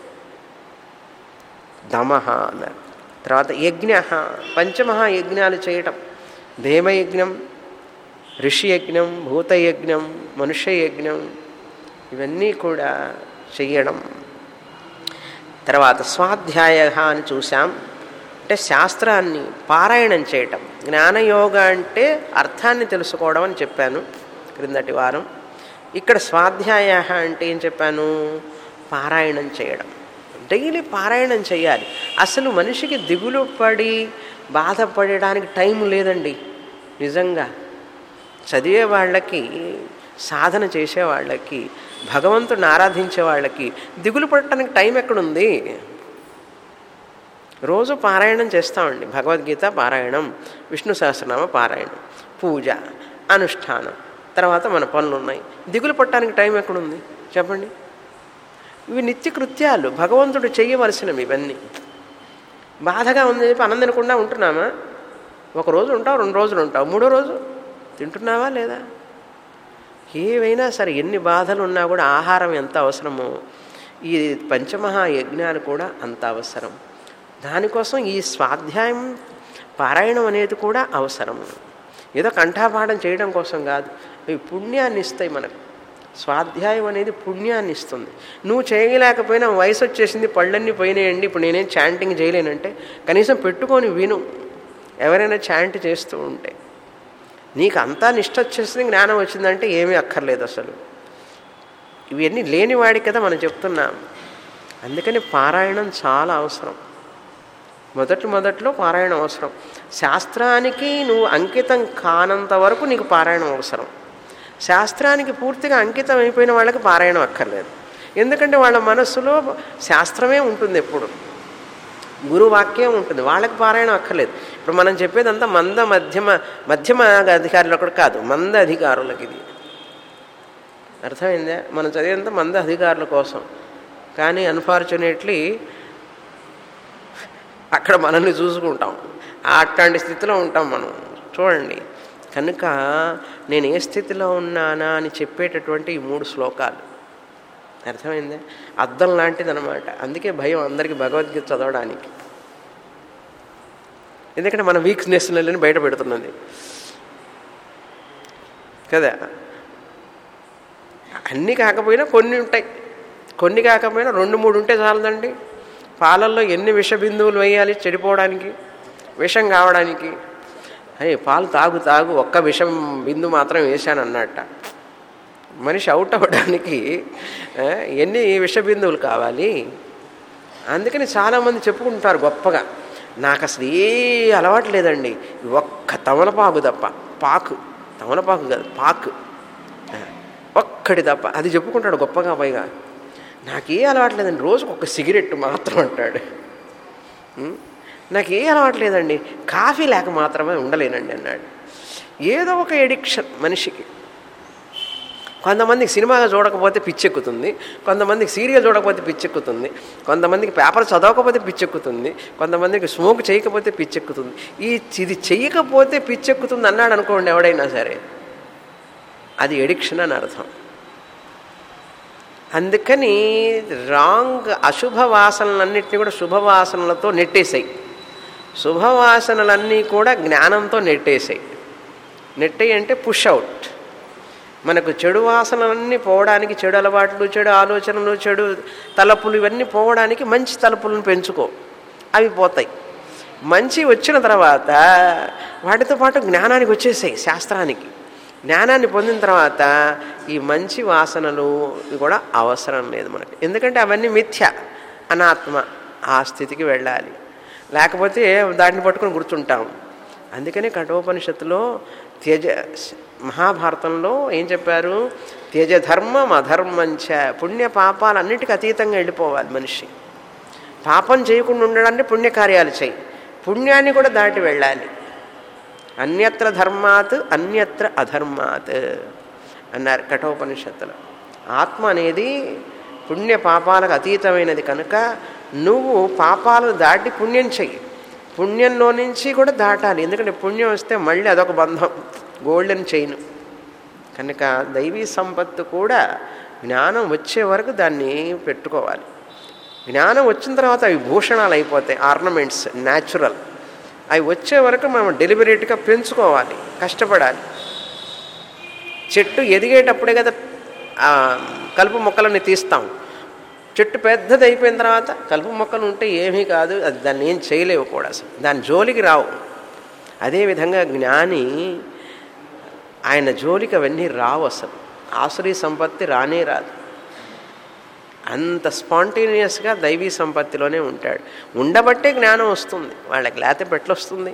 దమహ అన్నారు తర్వాత యజ్ఞ పంచమహాయజ్ఞాలు చేయటం దేవయజ్ఞం ఋషి యజ్ఞం భూతయజ్ఞం మనుష్య యజ్ఞం ఇవన్నీ కూడా చెయ్యడం తర్వాత స్వాధ్యాయ అని చూసాం అంటే శాస్త్రాన్ని పారాయణం చేయటం జ్ఞానయోగ అంటే అర్థాన్ని తెలుసుకోవడం అని చెప్పాను క్రిందటి వారం ఇక్కడ స్వాధ్యాయ అంటే ఏం చెప్పాను పారాయణం చేయడం డైలీ పారాయణం చేయాలి అసలు మనిషికి దిగులు పడి బాధపడడానికి టైం లేదండి నిజంగా చదివే వాళ్ళకి సాధన చేసే వాళ్ళకి భగవంతుడిని ఆరాధించే వాళ్ళకి దిగులు పడటానికి టైం ఎక్కడుంది రోజు పారాయణం చేస్తామండి భగవద్గీత పారాయణం విష్ణు సహస్రనామ పారాయణం పూజ అనుష్ఠానం తర్వాత మన పనులు ఉన్నాయి దిగులు పట్టడానికి టైం ఎక్కడుంది చెప్పండి ఇవి నిత్య కృత్యాలు భగవంతుడు చేయవలసినవి ఇవన్నీ బాధగా ఉంది చెప్పి అన్నం తినకుండా ఉంటున్నామా ఒక రోజు ఉంటావు రెండు రోజులు ఉంటావు మూడో రోజు తింటున్నావా లేదా ఏవైనా సరే ఎన్ని బాధలు ఉన్నా కూడా ఆహారం ఎంత అవసరమో ఈ పంచమహా యజ్ఞాలు కూడా అంత అవసరం దానికోసం ఈ స్వాధ్యాయం పారాయణం అనేది కూడా అవసరం ఏదో కంఠాపాఠం చేయడం కోసం కాదు ఇవి పుణ్యాన్ని ఇస్తాయి మనకు స్వాధ్యాయం అనేది పుణ్యాన్ని ఇస్తుంది నువ్వు చేయలేకపోయినా వయసు వచ్చేసింది పళ్ళన్నీ పోయినాయండి ఇప్పుడు నేనేం చాంటింగ్ చేయలేనంటే కనీసం పెట్టుకొని విను ఎవరైనా చాంట్ చేస్తూ ఉంటే నీకు అంతా నిష్ట వచ్చేసింది జ్ఞానం వచ్చిందంటే ఏమీ అక్కర్లేదు అసలు ఇవన్నీ లేనివాడికి కదా మనం చెప్తున్నాం అందుకని పారాయణం చాలా అవసరం మొదటి మొదట్లో పారాయణం అవసరం శాస్త్రానికి నువ్వు అంకితం కానంత వరకు నీకు పారాయణం అవసరం శాస్త్రానికి పూర్తిగా అంకితం అయిపోయిన వాళ్ళకి పారాయణం అక్కర్లేదు ఎందుకంటే వాళ్ళ మనస్సులో శాస్త్రమే ఉంటుంది ఎప్పుడు గురువాక్యం ఉంటుంది వాళ్ళకి పారాయణం అక్కర్లేదు ఇప్పుడు మనం చెప్పేదంతా మంద మధ్యమ మధ్యమ అధికారులకు కూడా కాదు మంద అధికారులకి ఇది అర్థమైందా మనం చదివేంత మంద అధికారుల కోసం కానీ అన్ఫార్చునేట్లీ అక్కడ మనల్ని చూసుకుంటాం అట్లాంటి స్థితిలో ఉంటాం మనం చూడండి కనుక నేను ఏ స్థితిలో ఉన్నానా అని చెప్పేటటువంటి ఈ మూడు శ్లోకాలు అర్థమైందా అద్దం లాంటిది అనమాట అందుకే భయం అందరికీ భగవద్గీత చదవడానికి ఎందుకంటే మన వీక్నెస్లని బయట పెడుతున్నది కదా అన్నీ కాకపోయినా కొన్ని ఉంటాయి కొన్ని కాకపోయినా రెండు మూడు ఉంటే చాలదండి పాలల్లో ఎన్ని విష బిందువులు వేయాలి చెడిపోవడానికి విషం కావడానికి అయ్యి పాలు తాగు తాగు ఒక్క విషం బిందు మాత్రం వేశాను అన్నట్ట మనిషి అవుట్ అవ్వడానికి ఎన్ని విష బిందువులు కావాలి అందుకని చాలామంది చెప్పుకుంటారు గొప్పగా నాకు అసలు ఏ అలవాటు లేదండి ఒక్క తమలపాకు తప్ప పాకు తమలపాకు కాదు పాకు ఒక్కటి తప్ప అది చెప్పుకుంటాడు గొప్పగా పైగా నాకే అలవాటు లేదండి రోజుకు ఒక సిగరెట్ మాత్రం అంటాడు నాకు ఏ అలవాటు లేదండి కాఫీ లేక మాత్రమే ఉండలేనండి అన్నాడు ఏదో ఒక ఎడిక్షన్ మనిషికి కొంతమందికి సినిమాగా చూడకపోతే పిచ్చెక్కుతుంది కొంతమందికి సీరియల్ చూడకపోతే పిచ్చెక్కుతుంది కొంతమందికి పేపర్ చదవకపోతే పిచ్చెక్కుతుంది కొంతమందికి స్మోక్ చేయకపోతే పిచ్చెక్కుతుంది ఈ ఇది చెయ్యకపోతే పిచ్చెక్కుతుంది అన్నాడు అనుకోండి ఎవడైనా సరే అది ఎడిక్షన్ అని అర్థం అందుకని రాంగ్ అశుభ వాసనలన్నింటినీ కూడా శుభవాసనలతో నెట్టేసాయి శుభవాసనలన్నీ కూడా జ్ఞానంతో నెట్టేసాయి నెట్టేయి అంటే పుష్ అవుట్ మనకు చెడు వాసనలన్నీ పోవడానికి చెడు అలవాట్లు చెడు ఆలోచనలు చెడు తలపులు ఇవన్నీ పోవడానికి మంచి తలుపులను పెంచుకో అవి పోతాయి మంచి వచ్చిన తర్వాత వాటితో పాటు జ్ఞానానికి వచ్చేసాయి శాస్త్రానికి జ్ఞానాన్ని పొందిన తర్వాత ఈ మంచి వాసనలు కూడా అవసరం లేదు మనకి ఎందుకంటే అవన్నీ మిథ్య అనాత్మ ఆ స్థితికి వెళ్ళాలి లేకపోతే దాన్ని పట్టుకొని గుర్తుంటాం అందుకని కఠోపనిషత్తులో త్యజ మహాభారతంలో ఏం చెప్పారు త్యజ ధర్మం అధర్మంచ పుణ్య పాపాలన్నిటికీ అతీతంగా వెళ్ళిపోవాలి మనిషి పాపం చేయకుండా ఉండడాన్ని పుణ్యకార్యాలు చేయి పుణ్యాన్ని కూడా దాటి వెళ్ళాలి అన్యత్ర ధర్మాత్ అన్యత్ర అధర్మాత్ అన్నారు కఠోపనిషత్తులో ఆత్మ అనేది పుణ్య పాపాలకు అతీతమైనది కనుక నువ్వు పాపాలను దాటి పుణ్యం చెయ్యి పుణ్యంలో నుంచి కూడా దాటాలి ఎందుకంటే పుణ్యం వస్తే మళ్ళీ అదొక బంధం గోల్డెన్ చైన్ కనుక దైవీ సంపత్తు కూడా జ్ఞానం వచ్చే వరకు దాన్ని పెట్టుకోవాలి జ్ఞానం వచ్చిన తర్వాత అవి భూషణాలు అయిపోతాయి ఆర్నమెంట్స్ న్యాచురల్ అవి వచ్చే వరకు మనం డెలిబరేట్గా పెంచుకోవాలి కష్టపడాలి చెట్టు ఎదిగేటప్పుడే కదా కలుపు మొక్కలని తీస్తాం చెట్టు పెద్దది అయిపోయిన తర్వాత కలుపు మొక్కలు ఉంటే ఏమీ కాదు అది దాన్ని ఏం చేయలేవు కూడా అసలు దాని జోలికి రావు అదేవిధంగా జ్ఞాని ఆయన జోలికి అవన్నీ రావు అసలు ఆసురీ సంపత్తి రానే రాదు అంత స్పాంటేనియస్గా దైవీ సంపత్తిలోనే ఉంటాడు ఉండబట్టే జ్ఞానం వస్తుంది వాళ్ళకి లేకపోతే పెట్లొస్తుంది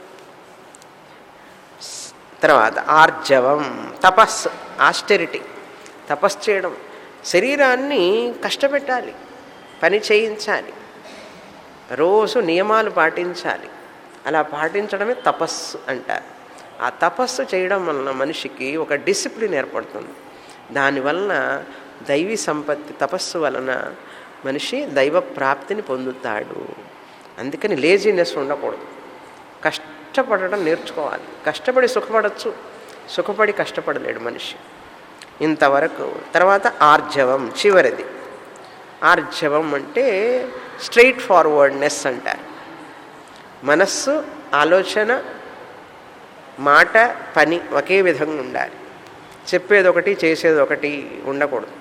తర్వాత ఆర్జవం తపస్ ఆస్టెరిటీ తపస్ చేయడం శరీరాన్ని కష్టపెట్టాలి పని చేయించాలి రోజు నియమాలు పాటించాలి అలా పాటించడమే తపస్సు అంటారు ఆ తపస్సు చేయడం వలన మనిషికి ఒక డిసిప్లిన్ ఏర్పడుతుంది దానివలన దైవీ సంపత్తి తపస్సు వలన మనిషి దైవ ప్రాప్తిని పొందుతాడు అందుకని లేజినెస్ ఉండకూడదు కష్టపడడం నేర్చుకోవాలి కష్టపడి సుఖపడచ్చు సుఖపడి కష్టపడలేడు మనిషి ఇంతవరకు తర్వాత ఆర్జవం చివరిది ఆర్జవం అంటే స్ట్రైట్ ఫార్వర్డ్నెస్ అంటారు మనస్సు ఆలోచన మాట పని ఒకే విధంగా ఉండాలి చెప్పేది ఒకటి చేసేది ఒకటి ఉండకూడదు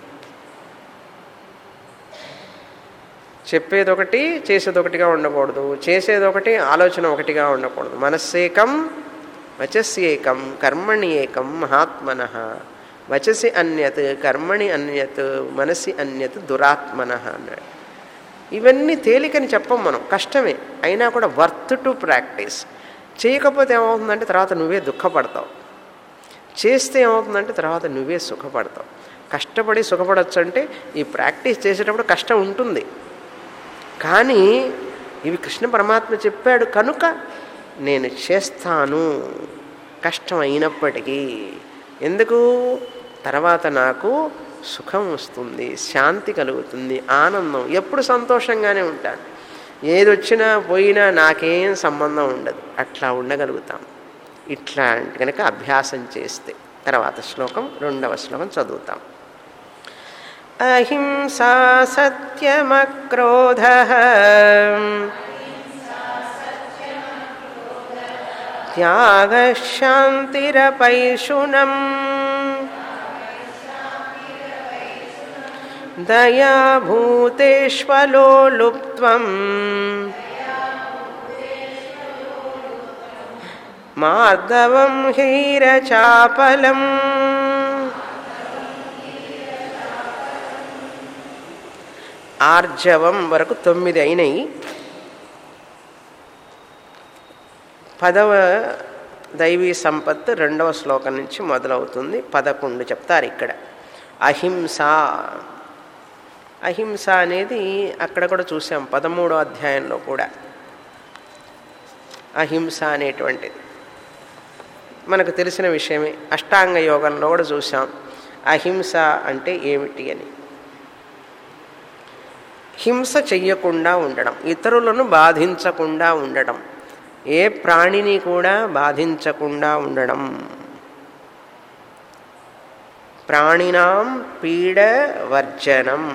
చెప్పేది ఒకటి చేసేది ఒకటిగా ఉండకూడదు చేసేది ఒకటి ఆలోచన ఒకటిగా ఉండకూడదు మనస్సేకం వచస్యేకం కర్మణి ఏకం మహాత్మన వచసి అన్యత్ కర్మణి అన్యత్ మనసి అన్యత్ దురాత్మన అన్నాడు ఇవన్నీ తేలికని చెప్పం మనం కష్టమే అయినా కూడా వర్త్ టు ప్రాక్టీస్ చేయకపోతే ఏమవుతుందంటే తర్వాత నువ్వే దుఃఖపడతావు చేస్తే ఏమవుతుందంటే తర్వాత నువ్వే సుఖపడతావు కష్టపడి సుఖపడవచ్చు అంటే ఈ ప్రాక్టీస్ చేసేటప్పుడు కష్టం ఉంటుంది కానీ ఇవి కృష్ణ పరమాత్మ చెప్పాడు కనుక నేను చేస్తాను కష్టం అయినప్పటికీ ఎందుకు తర్వాత నాకు సుఖం వస్తుంది శాంతి కలుగుతుంది ఆనందం ఎప్పుడు సంతోషంగానే ఉంటాను ఏది వచ్చినా పోయినా నాకేం సంబంధం ఉండదు అట్లా ఉండగలుగుతాం ఇట్లా కనుక అభ్యాసం చేస్తే తర్వాత శ్లోకం రెండవ శ్లోకం చదువుతాం అహింసా సత్యమక్రోధ త్యాగశాంతిరపైషుణం దయాభూతేష్వలోలుప్త్వం మార్దవం హీరచాపలం ఆర్జవం వరకు తొమ్మిది అయినాయి పదవ దైవీ సంపత్ రెండవ శ్లోకం నుంచి మొదలవుతుంది పదకొండు చెప్తారు ఇక్కడ అహింస అహింస అనేది అక్కడ కూడా చూసాం పదమూడో అధ్యాయంలో కూడా అహింస అనేటువంటిది మనకు తెలిసిన విషయమే అష్టాంగ యోగంలో కూడా చూసాం అహింస అంటే ఏమిటి అని హింస చెయ్యకుండా ఉండడం ఇతరులను బాధించకుండా ఉండడం ఏ ప్రాణిని కూడా బాధించకుండా ఉండడం ప్రాణినాం పీడ వర్జనం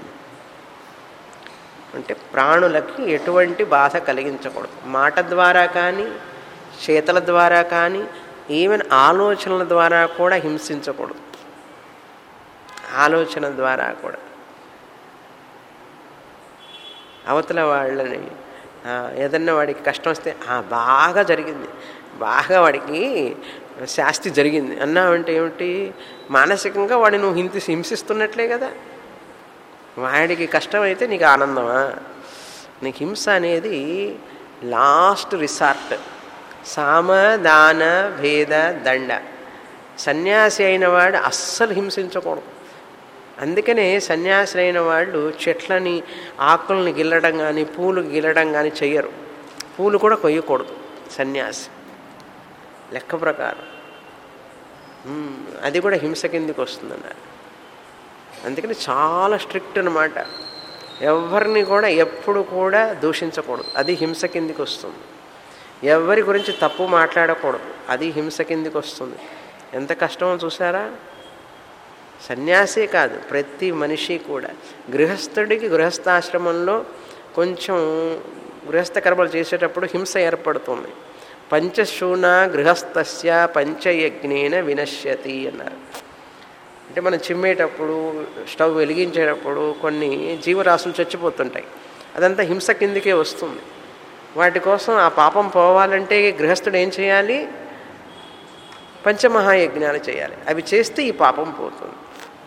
అంటే ప్రాణులకి ఎటువంటి బాధ కలిగించకూడదు మాట ద్వారా కానీ చేతల ద్వారా కానీ ఈవెన్ ఆలోచనల ద్వారా కూడా హింసించకూడదు ఆలోచన ద్వారా కూడా అవతల వాళ్ళని ఏదన్నా వాడికి కష్టం వస్తే బాగా జరిగింది బాగా వాడికి శాస్తి జరిగింది అన్నావంటే ఏమిటి మానసికంగా వాడిని నువ్వు హింసి హింసిస్తున్నట్లే కదా వాడికి కష్టం అయితే నీకు ఆనందమా నీకు హింస అనేది లాస్ట్ రిసార్ట్ సామ దాన భేద దండ సన్యాసి అయిన వాడు అస్సలు హింసించకూడదు అందుకనే సన్యాసి అయిన వాళ్ళు చెట్లని ఆకుల్ని గిల్లడం కానీ పూలు గిల్లడం కానీ చెయ్యరు పూలు కూడా కొయ్యకూడదు సన్యాసి లెక్క ప్రకారం అది కూడా హింస కిందికి వస్తుందన్నారు అందుకని చాలా స్ట్రిక్ట్ అనమాట ఎవరిని కూడా ఎప్పుడు కూడా దూషించకూడదు అది హింస కిందికి వస్తుంది ఎవరి గురించి తప్పు మాట్లాడకూడదు అది హింస కిందికి వస్తుంది ఎంత కష్టమో చూసారా సన్యాసే కాదు ప్రతి మనిషి కూడా గృహస్థుడికి గృహస్థాశ్రమంలో కొంచెం గృహస్థ కర్మలు చేసేటప్పుడు హింస ఏర్పడుతుంది పంచశూన గృహస్థస్య పంచయజ్ఞేన వినశ్యతి అన్నారు అంటే మనం చిమ్మేటప్పుడు స్టవ్ వెలిగించేటప్పుడు కొన్ని జీవరాశులు చచ్చిపోతుంటాయి అదంతా హింస కిందికే వస్తుంది వాటి కోసం ఆ పాపం పోవాలంటే గృహస్థుడు ఏం చేయాలి పంచమహాయజ్ఞాలు చేయాలి అవి చేస్తే ఈ పాపం పోతుంది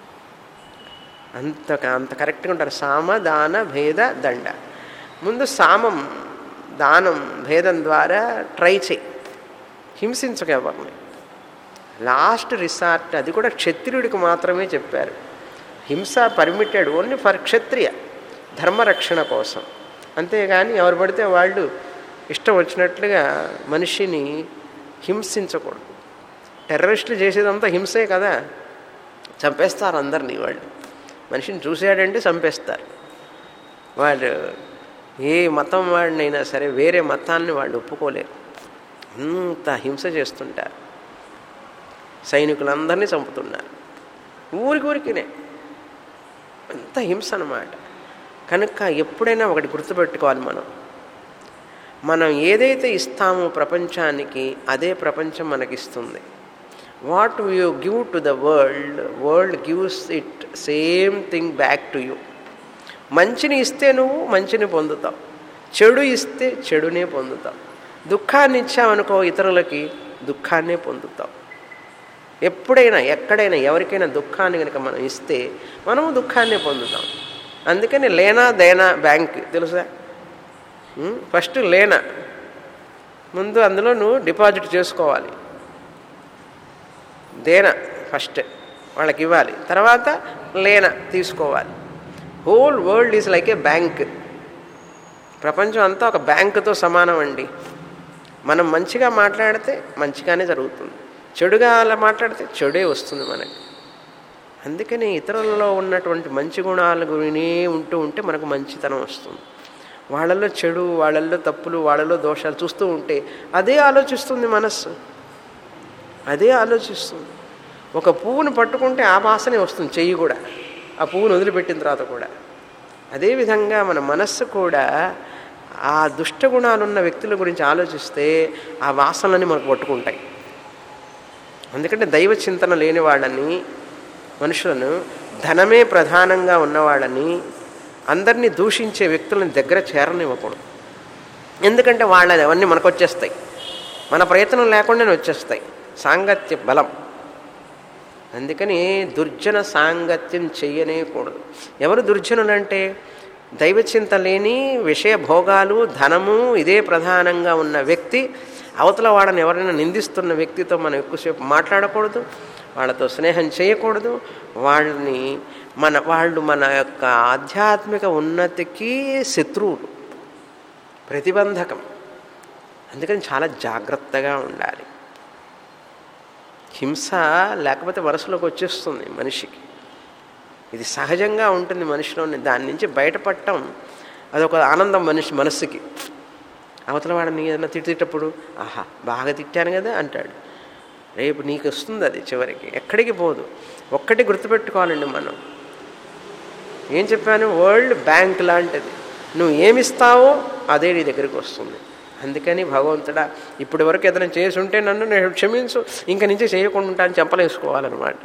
అంత అంత కరెక్ట్గా ఉంటారు సామ దాన భేద దండ ముందు సామం దానం భేదం ద్వారా ట్రై చేయి హింసించక ఎవరిని లాస్ట్ రిసార్ట్ అది కూడా క్షత్రియుడికి మాత్రమే చెప్పారు హింస పర్మిటెడ్ ఓన్లీ ఫర్ క్షత్రియ ధర్మరక్షణ కోసం అంతేగాని ఎవరు పడితే వాళ్ళు ఇష్టం వచ్చినట్లుగా మనిషిని హింసించకూడదు టెర్రరిస్టులు చేసేదంతా హింసే కదా చంపేస్తారు అందరినీ వాళ్ళు మనిషిని చూశాడంటే చంపేస్తారు వాళ్ళు ఏ మతం వాడినైనా సరే వేరే మతాన్ని వాళ్ళు ఒప్పుకోలేరు అంత హింస చేస్తుంటారు సైనికులందరినీ చంపుతున్నారు ఊరికి ఊరికినే అంత హింస అన్నమాట కనుక ఎప్పుడైనా ఒకటి గుర్తుపెట్టుకోవాలి మనం మనం ఏదైతే ఇస్తామో ప్రపంచానికి అదే ప్రపంచం మనకిస్తుంది what you give to the world world gives it same thing back to you మంచిని ఇస్తే నువ్వు మంచిని పొందుతావు చెడు ఇస్తే చెడునే పొందుతావు దుఃఖాన్ని ఇచ్చావనుకో ఇతరులకి దుఃఖాన్నే పొందుతావు ఎప్పుడైనా ఎక్కడైనా ఎవరికైనా దుఃఖాన్ని కనుక మనం ఇస్తే మనము దుఃఖాన్ని పొందుతాం అందుకని లేనా దేనా బ్యాంక్ తెలుసా ఉం? ఫస్ట్ లేనా ముందు అందులో నువ్వు డిపాజిట్ చేసుకోవాలి దేన ఫస్ట్ వాళ్ళకి ఇవ్వాలి తర్వాత లేన తీసుకోవాలి whole world is like a bank ప్రపంచం అంతా ఒక బ్యాంకుతో సమానం అండి మనం మంచిగా మాట్లాడితే మంచిగానే జరుగుతుంది చెడుగా అలా మాట్లాడితే చెడే వస్తుంది మనకి అందుకని ఇతరులలో ఉన్నటువంటి మంచి గుణాల గురినే ఉంటూ ఉంటే మనకు మంచితనం వస్తుంది వాళ్ళల్లో చెడు వాళ్ళల్లో తప్పులు వాళ్ళలో దోషాలు చూస్తూ ఉంటే అదే ఆలోచిస్తుంది మనస్సు అదే ఆలోచిస్తుంది ఒక పువ్వును పట్టుకుంటే ఆ వాసనే వస్తుంది చెయ్యి కూడా ఆ పువ్వును వదిలిపెట్టిన తర్వాత కూడా అదేవిధంగా మన మనస్సు కూడా ఆ దుష్ట గుణాలున్న వ్యక్తుల గురించి ఆలోచిస్తే ఆ వాసనలన్నీ మనకు పట్టుకుంటాయి ఎందుకంటే దైవ చింతన లేని వాళ్ళని మనుషులను ధనమే ప్రధానంగా ఉన్నవాళ్ళని అందరినీ దూషించే వ్యక్తులని దగ్గర చేరనివ్వకూడదు ఎందుకంటే వాళ్ళని అవన్నీ మనకు వచ్చేస్తాయి మన ప్రయత్నం లేకుండానే వచ్చేస్తాయి సాంగత్య బలం అందుకని దుర్జన సాంగత్యం చెయ్యనేకూడదు ఎవరు దుర్జనులు అంటే దైవచింత లేని విషయ భోగాలు ధనము ఇదే ప్రధానంగా ఉన్న వ్యక్తి అవతల వాడని ఎవరైనా నిందిస్తున్న వ్యక్తితో మనం ఎక్కువసేపు మాట్లాడకూడదు వాళ్ళతో స్నేహం చేయకూడదు వాళ్ళని మన వాళ్ళు మన యొక్క ఆధ్యాత్మిక ఉన్నతికి శత్రువులు ప్రతిబంధకం అందుకని చాలా జాగ్రత్తగా ఉండాలి హింస లేకపోతే మనసులోకి వచ్చేస్తుంది మనిషికి ఇది సహజంగా ఉంటుంది మనిషిలోని దాని నుంచి బయటపడటం అదొక ఆనందం మనిషి మనస్సుకి అవతల వాడిని ఏదైనా తిట్టేటప్పుడు ఆహా బాగా తిట్టాను కదా అంటాడు రేపు నీకు వస్తుంది అది చివరికి ఎక్కడికి పోదు ఒక్కటి గుర్తుపెట్టుకోవాలండి మనం ఏం చెప్పాను వరల్డ్ బ్యాంక్ లాంటిది నువ్వు ఏమిస్తావో అదే నీ దగ్గరికి వస్తుంది అందుకని భగవంతుడా ఇప్పటి వరకు ఏదైనా చేసి ఉంటే నన్ను నేను క్షమించు ఇంక నుంచి చేయకుండా ఉంటాను చెంపలేసుకోవాలన్నమాట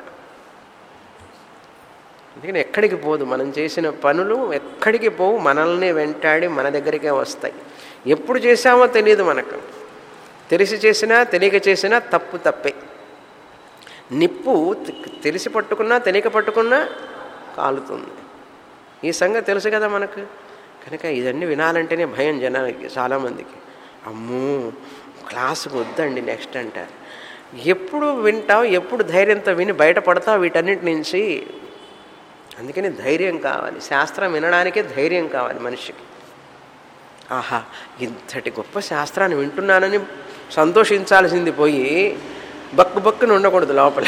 అందుకని ఎక్కడికి పోదు మనం చేసిన పనులు ఎక్కడికి పోవు మనల్ని వెంటాడి మన దగ్గరికే వస్తాయి ఎప్పుడు చేశామో తెలియదు మనకు తెలిసి చేసినా తెలియక చేసినా తప్పు తప్పే నిప్పు తెలిసి పట్టుకున్నా తెలియక పట్టుకున్నా కాలుతుంది ఈ సంగతి తెలుసు కదా మనకు కనుక ఇదన్నీ వినాలంటేనే భయం జనానికి చాలామందికి అమ్మో క్లాసుకు వద్దండి నెక్స్ట్ అంటారు ఎప్పుడు వింటావు ఎప్పుడు ధైర్యంతో విని బయటపడతావు వీటన్నిటి నుంచి అందుకని ధైర్యం కావాలి శాస్త్రం వినడానికే ధైర్యం కావాలి మనిషికి ఆహా ఇంతటి గొప్ప శాస్త్రాన్ని వింటున్నానని సంతోషించాల్సింది పోయి బక్కు బక్కున ఉండకూడదు లోపల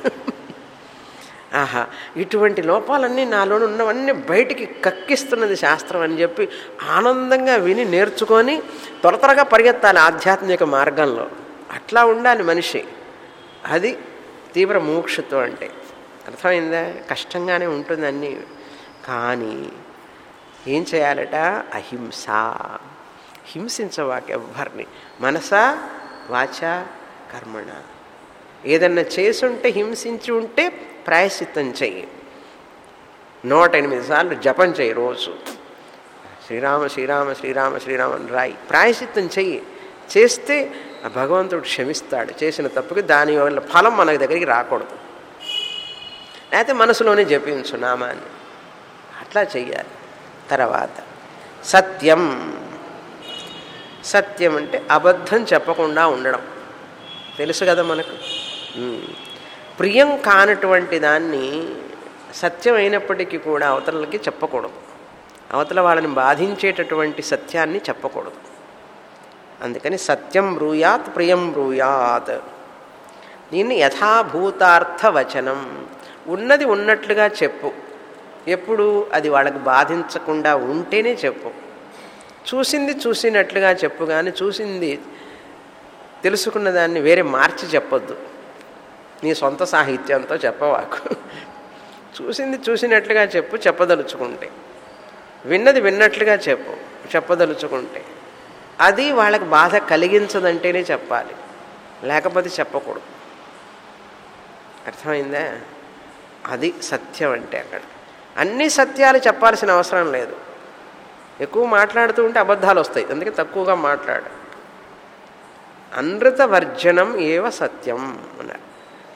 ఆహా ఇటువంటి లోపాలన్నీ నాలో ఉన్నవన్నీ బయటికి కక్కిస్తున్నది శాస్త్రం అని చెప్పి ఆనందంగా విని నేర్చుకొని త్వర త్వరగా పరిగెత్తాలి ఆధ్యాత్మిక మార్గంలో అట్లా ఉండాలి మనిషి అది తీవ్ర మోక్షత్వం అంటే అర్థమైందా కష్టంగానే ఉంటుంది అన్నీ కానీ ఏం చేయాలట అహింస హింసించవాక ఎవ్వరిని మనస వాచ కర్మణ ఏదన్నా చేసుంటే హింసించి ఉంటే ప్రాయశ్చిత్తం చెయ్యి నూట ఎనిమిది సార్లు జపం చెయ్యి రోజు శ్రీరామ శ్రీరామ శ్రీరామ శ్రీరామ అని రాయి ప్రాయశ్చిత్తం చెయ్యి చేస్తే ఆ భగవంతుడు క్షమిస్తాడు చేసిన తప్పుకి దాని వల్ల ఫలం మన దగ్గరికి రాకూడదు లేకపోతే మనసులోనే జపించు నామాన్ని అట్లా చెయ్యాలి తర్వాత సత్యం సత్యం అంటే అబద్ధం చెప్పకుండా ఉండడం తెలుసు కదా మనకు ప్రియం కానటువంటి దాన్ని సత్యం అయినప్పటికీ కూడా అవతలకి చెప్పకూడదు అవతల వాళ్ళని బాధించేటటువంటి సత్యాన్ని చెప్పకూడదు అందుకని సత్యం బ్రూయాత్ ప్రియం బ్రూయాత్ దీన్ని యథాభూతార్థ వచనం ఉన్నది ఉన్నట్లుగా చెప్పు ఎప్పుడు అది వాళ్ళకి బాధించకుండా ఉంటేనే చెప్పు చూసింది చూసినట్లుగా చెప్పు కానీ చూసింది తెలుసుకున్న దాన్ని వేరే మార్చి చెప్పొద్దు నీ సొంత సాహిత్యంతో చెప్పవాకు చూసింది చూసినట్లుగా చెప్పు చెప్పదలుచుకుంటే విన్నది విన్నట్లుగా చెప్పు చెప్పదలుచుకుంటే అది వాళ్ళకి బాధ కలిగించదంటేనే చెప్పాలి లేకపోతే చెప్పకూడదు అర్థమైందా అది సత్యం అంటే అక్కడ అన్ని సత్యాలు చెప్పాల్సిన అవసరం లేదు ఎక్కువ మాట్లాడుతూ ఉంటే అబద్ధాలు వస్తాయి అందుకే తక్కువగా మాట్లాడు అనృత వర్జనం ఏవ సత్యం అన్నారు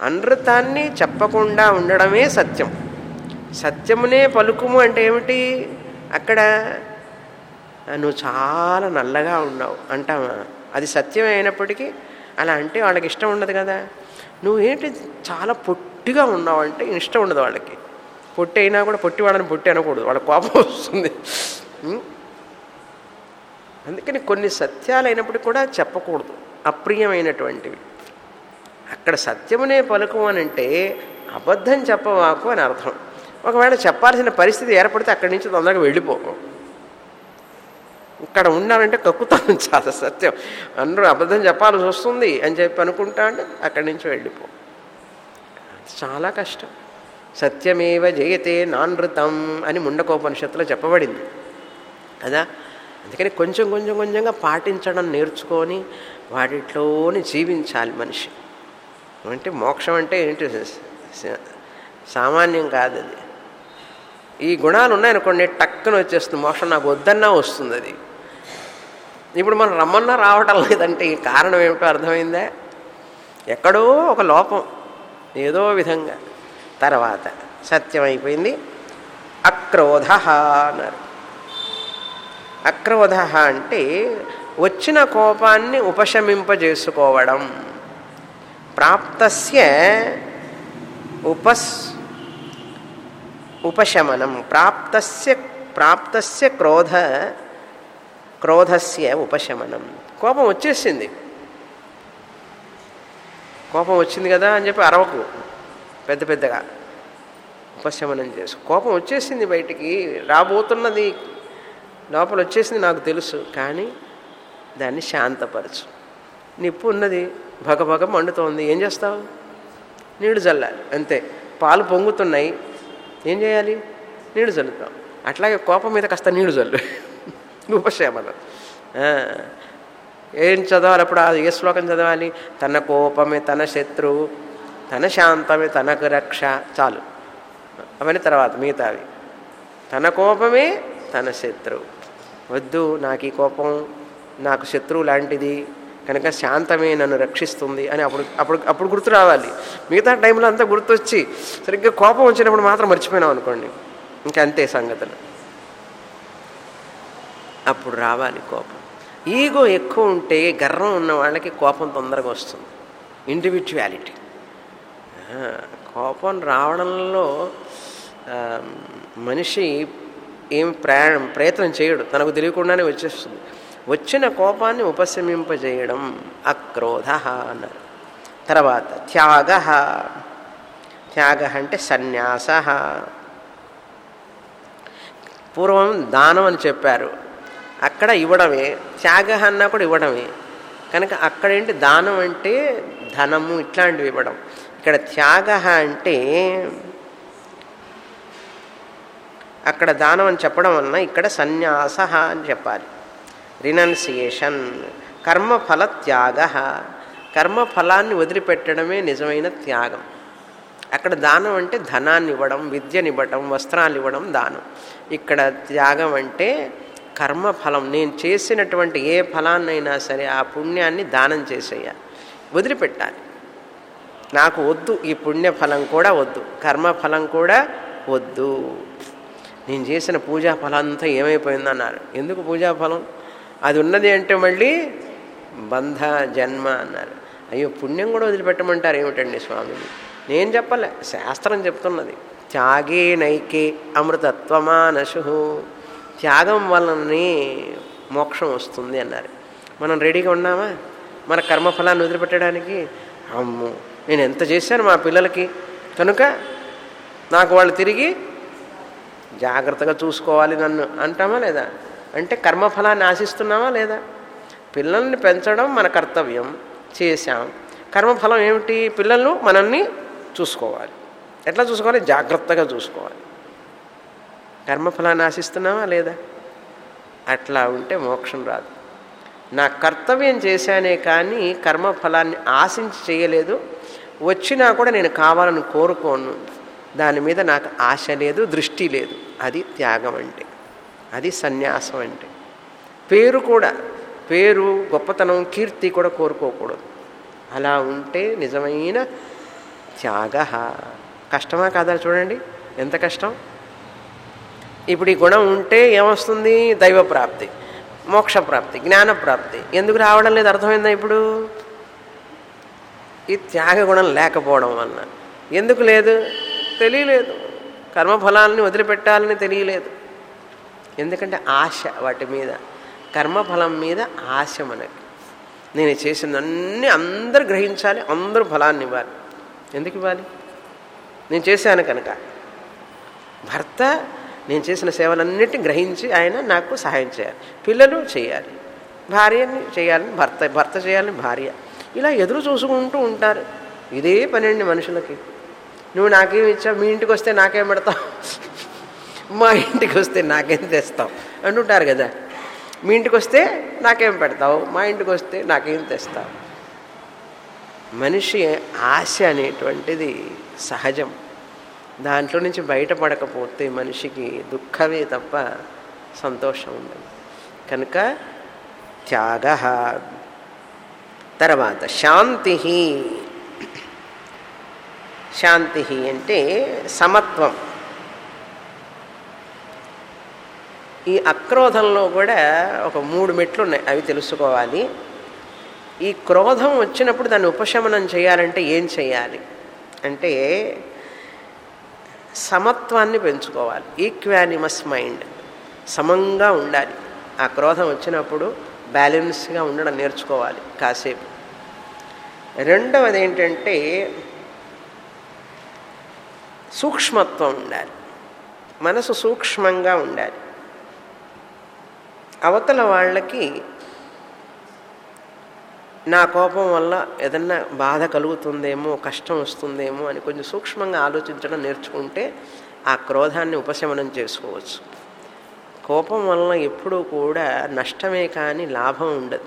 అనృతాన్ని చెప్పకుండా ఉండడమే సత్యం సత్యమునే పలుకుము అంటే ఏమిటి అక్కడ నువ్వు చాలా నల్లగా ఉన్నావు అంటామా అది సత్యం అయినప్పటికీ అలా అంటే వాళ్ళకి ఇష్టం ఉండదు కదా నువ్వు ఏంటి చాలా పొట్టిగా ఉన్నావు అంటే ఇష్టం ఉండదు వాళ్ళకి పొట్టి అయినా కూడా పొట్టి వాళ్ళని పొట్టి అనకూడదు వాళ్ళ కోపం వస్తుంది ఉం? అందుకని కొన్ని సత్యాలు అయినప్పటికీ కూడా చెప్పకూడదు అప్రియమైనటువంటివి అక్కడ సత్యమునే పలుకు అని అంటే అబద్ధం చెప్పవాకు అని అర్థం ఒకవేళ చెప్పాల్సిన పరిస్థితి ఏర్పడితే అక్కడి నుంచి తొందరగా వెళ్ళిపోకు ఇక్కడ ఉన్నానంటే కక్కుతాను చాలా సత్యం అందరూ అబద్ధం చెప్పాల్సి వస్తుంది అని చెప్పి అనుకుంటా అంటే అక్కడి నుంచి వెళ్ళిపో చాలా కష్టం సత్యమేవ జయతే నానృతం అని ముండకోపనిషత్తులో చెప్పబడింది కదా అందుకని కొంచెం కొంచెం కొంచెంగా పాటించడం నేర్చుకొని వాటిలోని జీవించాలి మనిషి అంటే మోక్షం అంటే ఏంటి స- సామాన్యం కాదు అది ఈ గుణాలు ఉన్నాయనుకోండి టక్కున వచ్చేస్తుంది మోక్షం నాకు వద్దన్నా వస్తుంది అది ఇప్పుడు మనం రమ్మన్నా రావటం లేదంటే ఈ కారణం ఏమిటో అర్థమైందా ఎక్కడో ఒక లోపం ఏదో విధంగా తర్వాత సత్యం అయిపోయింది అక్రోధ అన్నారు అక్రోధ అంటే వచ్చిన కోపాన్ని ఉపశమింపజేసుకోవడం ప్రాప్తస్య ఉపస్ ఉపశమనం ప్రాప్తస్య ప్రాప్తస్య క్రోధ క్రోధస్య ఉపశమనం కోపం వచ్చేసింది కోపం వచ్చింది కదా అని చెప్పి అరవకు పెద్ద పెద్దగా ఉపశమనం చేసు కోపం వచ్చేసింది బయటికి రాబోతున్నది లోపల వచ్చేసింది నాకు తెలుసు కానీ దాన్ని శాంతపరచు నిప్పు ఉన్నది భగభగ మండుతోంది ఏం చేస్తావు నీళ్లు చల్లాలి అంతే పాలు పొంగుతున్నాయి ఏం చేయాలి నీళ్లు చల్లుతాం అట్లాగే కోపం మీద కాస్త నీళ్లు చల్లు ఉపశమనం ఆ, ఏం చదవాలి అప్పుడు ఆ ఏ శ్లోకం చదవాలి తన కోపమే తన శత్రువు తన శాంతమే తనకు రక్ష చాలు అవన్నీ తర్వాత మిగతావి తన కోపమే తన శత్రువు వద్దు నాకు ఈ కోపం నాకు శత్రువు లాంటిది కనుక శాంతమే నన్ను రక్షిస్తుంది అని అప్పుడు అప్పుడు అప్పుడు గుర్తు రావాలి మిగతా టైంలో అంతా గుర్తొచ్చి సరిగ్గా కోపం వచ్చినప్పుడు మాత్రం మర్చిపోయినాం అనుకోండి ఇంకా అంతే సంగతులు అప్పుడు రావాలి కోపం ఈగో ఎక్కువ ఉంటే గర్వం ఉన్న వాళ్ళకి కోపం తొందరగా వస్తుంది ఇండివిజువాలిటీ కోపం రావడంలో ఆ, మనిషి ఏం ప్రయాణం ప్రయత్నం చేయడు తనకు తెలియకుండానే వచ్చేస్తుంది వచ్చిన కోపాన్ని ఉపశమింపజేయడం అక్రోధ అన్నారు తర్వాత త్యాగ త్యాగ అంటే సన్యాస పూర్వం దానం అని చెప్పారు అక్కడ ఇవ్వడమే త్యాగ అన్నా కూడా ఇవ్వడమే కనుక అక్కడేంటి దానం అంటే ధనము ఇట్లాంటివి ఇవ్వడం ఇక్కడ త్యాగ అంటే అక్కడ దానం అని చెప్పడం వలన ఇక్కడ సన్యాస అని చెప్పాలి రినన్సియేషన్ కర్మఫల త్యాగ కర్మఫలాన్ని వదిలిపెట్టడమే నిజమైన త్యాగం అక్కడ దానం అంటే ధనాన్ని ఇవ్వడం విద్యనివ్వడం వస్త్రాలు ఇవ్వడం దానం ఇక్కడ త్యాగం అంటే కర్మఫలం నేను చేసినటువంటి ఏ ఫలాన్నైనా సరే ఆ పుణ్యాన్ని దానం చేసేయాలి వదిలిపెట్టాలి నాకు వద్దు ఈ పుణ్యఫలం కూడా వద్దు కర్మఫలం కూడా వద్దు నేను చేసిన పూజా ఫలం అంతా ఏమైపోయిందన్నారు ఎందుకు పూజా ఫలం అది ఉన్నది అంటే మళ్ళీ బంధ జన్మ అన్నారు అయ్యో పుణ్యం కూడా వదిలిపెట్టమంటారు ఏమిటండి స్వామిని నేను చెప్పలే శాస్త్రం చెప్తున్నది త్యాగే నైకే అమృతత్వమానశు త్యాగం వలననే మోక్షం వస్తుంది అన్నారు మనం రెడీగా ఉన్నామా మన కర్మఫలాన్ని వదిలిపెట్టడానికి అమ్మో నేను ఎంత చేశాను మా పిల్లలకి కనుక నాకు వాళ్ళు తిరిగి జాగ్రత్తగా చూసుకోవాలి నన్ను అంటామా లేదా అంటే కర్మఫలాన్ని ఆశిస్తున్నామా లేదా పిల్లల్ని పెంచడం మన కర్తవ్యం చేశాం కర్మఫలం ఏమిటి పిల్లలను మనల్ని చూసుకోవాలి ఎట్లా చూసుకోవాలి జాగ్రత్తగా చూసుకోవాలి కర్మఫలాన్ని ఆశిస్తున్నామా లేదా అట్లా ఉంటే మోక్షం రాదు నా కర్తవ్యం చేశానే కానీ కర్మఫలాన్ని ఆశించి చేయలేదు వచ్చినా కూడా నేను కావాలని కోరుకోను దాని మీద నాకు ఆశ లేదు దృష్టి లేదు అది త్యాగం అంటే అది సన్యాసం అంటే పేరు కూడా పేరు గొప్పతనం కీర్తి కూడా కోరుకోకూడదు అలా ఉంటే నిజమైన త్యాగ కష్టమా కాదా చూడండి ఎంత కష్టం ఇప్పుడు ఈ గుణం ఉంటే ఏమొస్తుంది దైవ ప్రాప్తి మోక్ష ప్రాప్తి జ్ఞాన ప్రాప్తి ఎందుకు రావడం లేదు అర్థమైందా ఇప్పుడు ఈ త్యాగ గుణం లేకపోవడం వలన ఎందుకు లేదు తెలియలేదు కర్మఫలాన్ని వదిలిపెట్టాలని తెలియలేదు ఎందుకంటే ఆశ వాటి మీద కర్మఫలం మీద ఆశ మనకి నేను చేసినవన్నీ అందరూ గ్రహించాలి అందరూ ఫలాన్ని ఇవ్వాలి ఎందుకు ఇవ్వాలి నేను చేశాను కనుక భర్త నేను చేసిన సేవలన్నిటిని గ్రహించి ఆయన నాకు సహాయం చేయాలి పిల్లలు చేయాలి భార్యని చేయాలని భర్త భర్త చేయాలని భార్య ఇలా ఎదురు చూసుకుంటూ ఉంటారు ఇదే పని అండి మనుషులకి నువ్వు నాకేం ఇచ్చావు మీ ఇంటికి వస్తే నాకేం పెడతావు మా ఇంటికి వస్తే నాకేం తెస్తావు అంటుంటారు కదా మీ ఇంటికి వస్తే నాకేం పెడతావు మా ఇంటికి వస్తే నాకేం తెస్తావు మనిషి ఆశ అనేటువంటిది సహజం దాంట్లో నుంచి బయటపడకపోతే మనిషికి దుఃఖమే తప్ప సంతోషం ఉండదు కనుక త్యాగ తర్వాత శాంతి శాంతి అంటే సమత్వం ఈ అక్రోధంలో కూడా ఒక మూడు మెట్లు ఉన్నాయి అవి తెలుసుకోవాలి ఈ క్రోధం వచ్చినప్పుడు దాన్ని ఉపశమనం చేయాలంటే ఏం చేయాలి అంటే సమత్వాన్ని పెంచుకోవాలి ఈక్వానిమస్ మైండ్ సమంగా ఉండాలి ఆ క్రోధం వచ్చినప్పుడు బ్యాలెన్స్గా ఉండడం నేర్చుకోవాలి కాసేపు రెండవది ఏంటంటే సూక్ష్మత్వం ఉండాలి మనసు సూక్ష్మంగా ఉండాలి అవతల వాళ్ళకి నా కోపం వల్ల ఏదన్నా బాధ కలుగుతుందేమో కష్టం వస్తుందేమో అని కొంచెం సూక్ష్మంగా ఆలోచించడం నేర్చుకుంటే ఆ క్రోధాన్ని ఉపశమనం చేసుకోవచ్చు కోపం వలన ఎప్పుడూ కూడా నష్టమే కానీ లాభం ఉండదు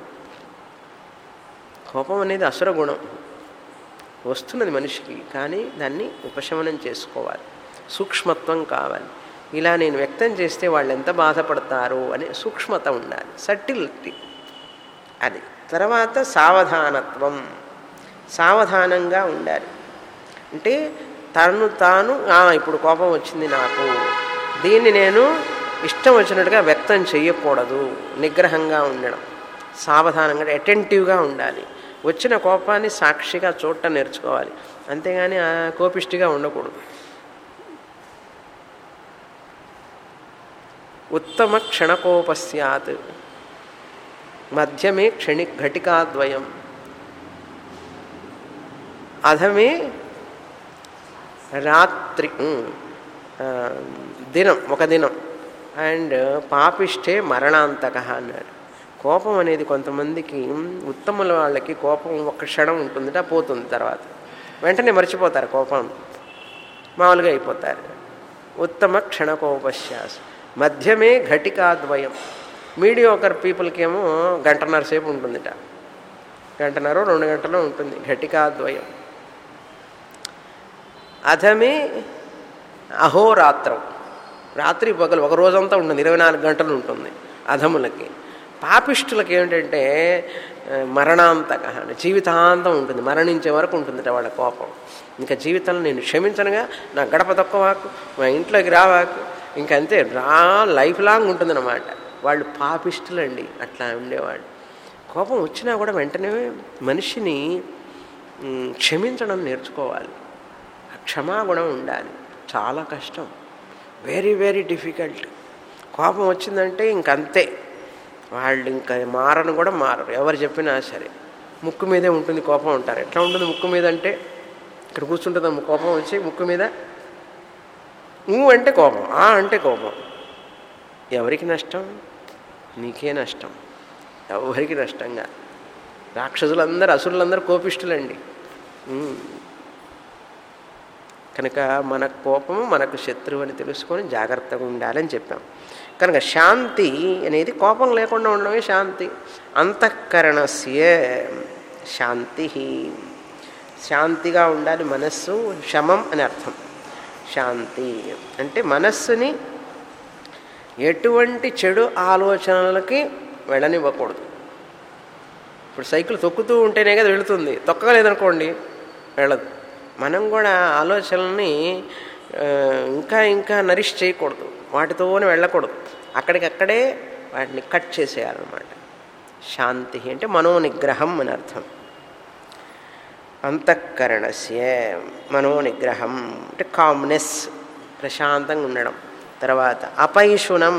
కోపం అనేది అసుర గుణం వస్తున్నది మనిషికి కానీ దాన్ని ఉపశమనం చేసుకోవాలి సూక్ష్మత్వం కావాలి ఇలా నేను వ్యక్తం చేస్తే వాళ్ళు ఎంత బాధపడతారు అనే సూక్ష్మత ఉండాలి సటిలిటీ అది తర్వాత సావధానత్వం సావధానంగా ఉండాలి అంటే తను తాను ఇప్పుడు కోపం వచ్చింది నాకు దీన్ని నేను ఇష్టం వచ్చినట్టుగా వ్యక్తం చేయకూడదు నిగ్రహంగా ఉండడం సావధానంగా అటెంటివ్గా ఉండాలి వచ్చిన కోపాన్ని సాక్షిగా చూడటం నేర్చుకోవాలి అంతేగాని కోపిష్టిగా ఉండకూడదు ఉత్తమ క్షణకోపస్యాత్ మధ్యమే క్షణి ఘటికాద్వయం అధమే రాత్రి దినం ఒక దినం అండ్ పాపిష్టే మరణాంతక అన్నాడు కోపం అనేది కొంతమందికి ఉత్తముల వాళ్ళకి కోపం ఒక క్షణం ఉంటుందిట పోతుంది తర్వాత వెంటనే మర్చిపోతారు కోపం మామూలుగా అయిపోతారు ఉత్తమ క్షణకోపశ్యాస మధ్యమే ఘటికాద్వయం మీడియోకర్ పీపుల్కి ఏమో గంటన్నర సేపు ఉంటుందిట గంటన్నర రెండు గంటలు ఉంటుంది ఘటికాద్వయం అధమే అహోరాత్రం రాత్రి పగలు ఒక రోజంతా ఉంటుంది ఇరవై నాలుగు గంటలు ఉంటుంది అధములకి పాపిష్టులకి ఏమిటంటే మరణాంతక జీవితాంతం ఉంటుంది మరణించే వరకు ఉంటుంది వాళ్ళ కోపం ఇంకా జీవితంలో నేను క్షమించనుగా నా గడప తక్కువాకు మా ఇంట్లోకి రావాకు ఇంకంతే రా లైఫ్ లాంగ్ ఉంటుందన్నమాట వాళ్ళు పాపిష్టులండి అట్లా ఉండేవాళ్ళు కోపం వచ్చినా కూడా వెంటనే మనిషిని క్షమించడం నేర్చుకోవాలి క్షమాగుణం ఉండాలి చాలా కష్టం వెరీ వెరీ డిఫికల్ట్ కోపం వచ్చిందంటే ఇంకంతే వాళ్ళు ఇంకా మారను కూడా మారరు ఎవరు చెప్పినా సరే ముక్కు మీదే ఉంటుంది కోపం ఉంటారు ఎట్లా ఉంటుంది ముక్కు మీద అంటే ఇక్కడ కూర్చుంటుంది కోపం వచ్చి ముక్కు మీద ఊ అంటే కోపం ఆ అంటే కోపం ఎవరికి నష్టం నీకే నష్టం ఎవరికి నష్టంగా రాక్షసులందరూ అసురులందరూ కోపిష్టులండి కనుక మన కోపము మనకు శత్రువు అని తెలుసుకొని జాగ్రత్తగా ఉండాలని చెప్పాం కనుక శాంతి అనేది కోపం లేకుండా ఉండడమే శాంతి అంతఃకరణస్య శాంతి శాంతిగా ఉండాలి మనస్సు శమం అని అర్థం శాంతి అంటే మనస్సుని ఎటువంటి చెడు ఆలోచనలకి వెళ్ళనివ్వకూడదు ఇప్పుడు సైకిల్ తొక్కుతూ ఉంటేనే కదా వెళుతుంది తొక్కలేదనుకోండి వెళ్ళదు మనం కూడా ఆలోచనల్ని ఆ, ఇంకా ఇంకా నరిష్ చేయకూడదు వాటితోనే వెళ్ళకూడదు అక్కడికక్కడే వాటిని కట్ చేసేయాలన్నమాట శాంతి అంటే మనోనిగ్రహం అని అర్థం అంతఃకరణస్య మనోనిగ్రహం అంటే కామ్నెస్ ప్రశాంతంగా ఉండడం తర్వాత అపైషుణం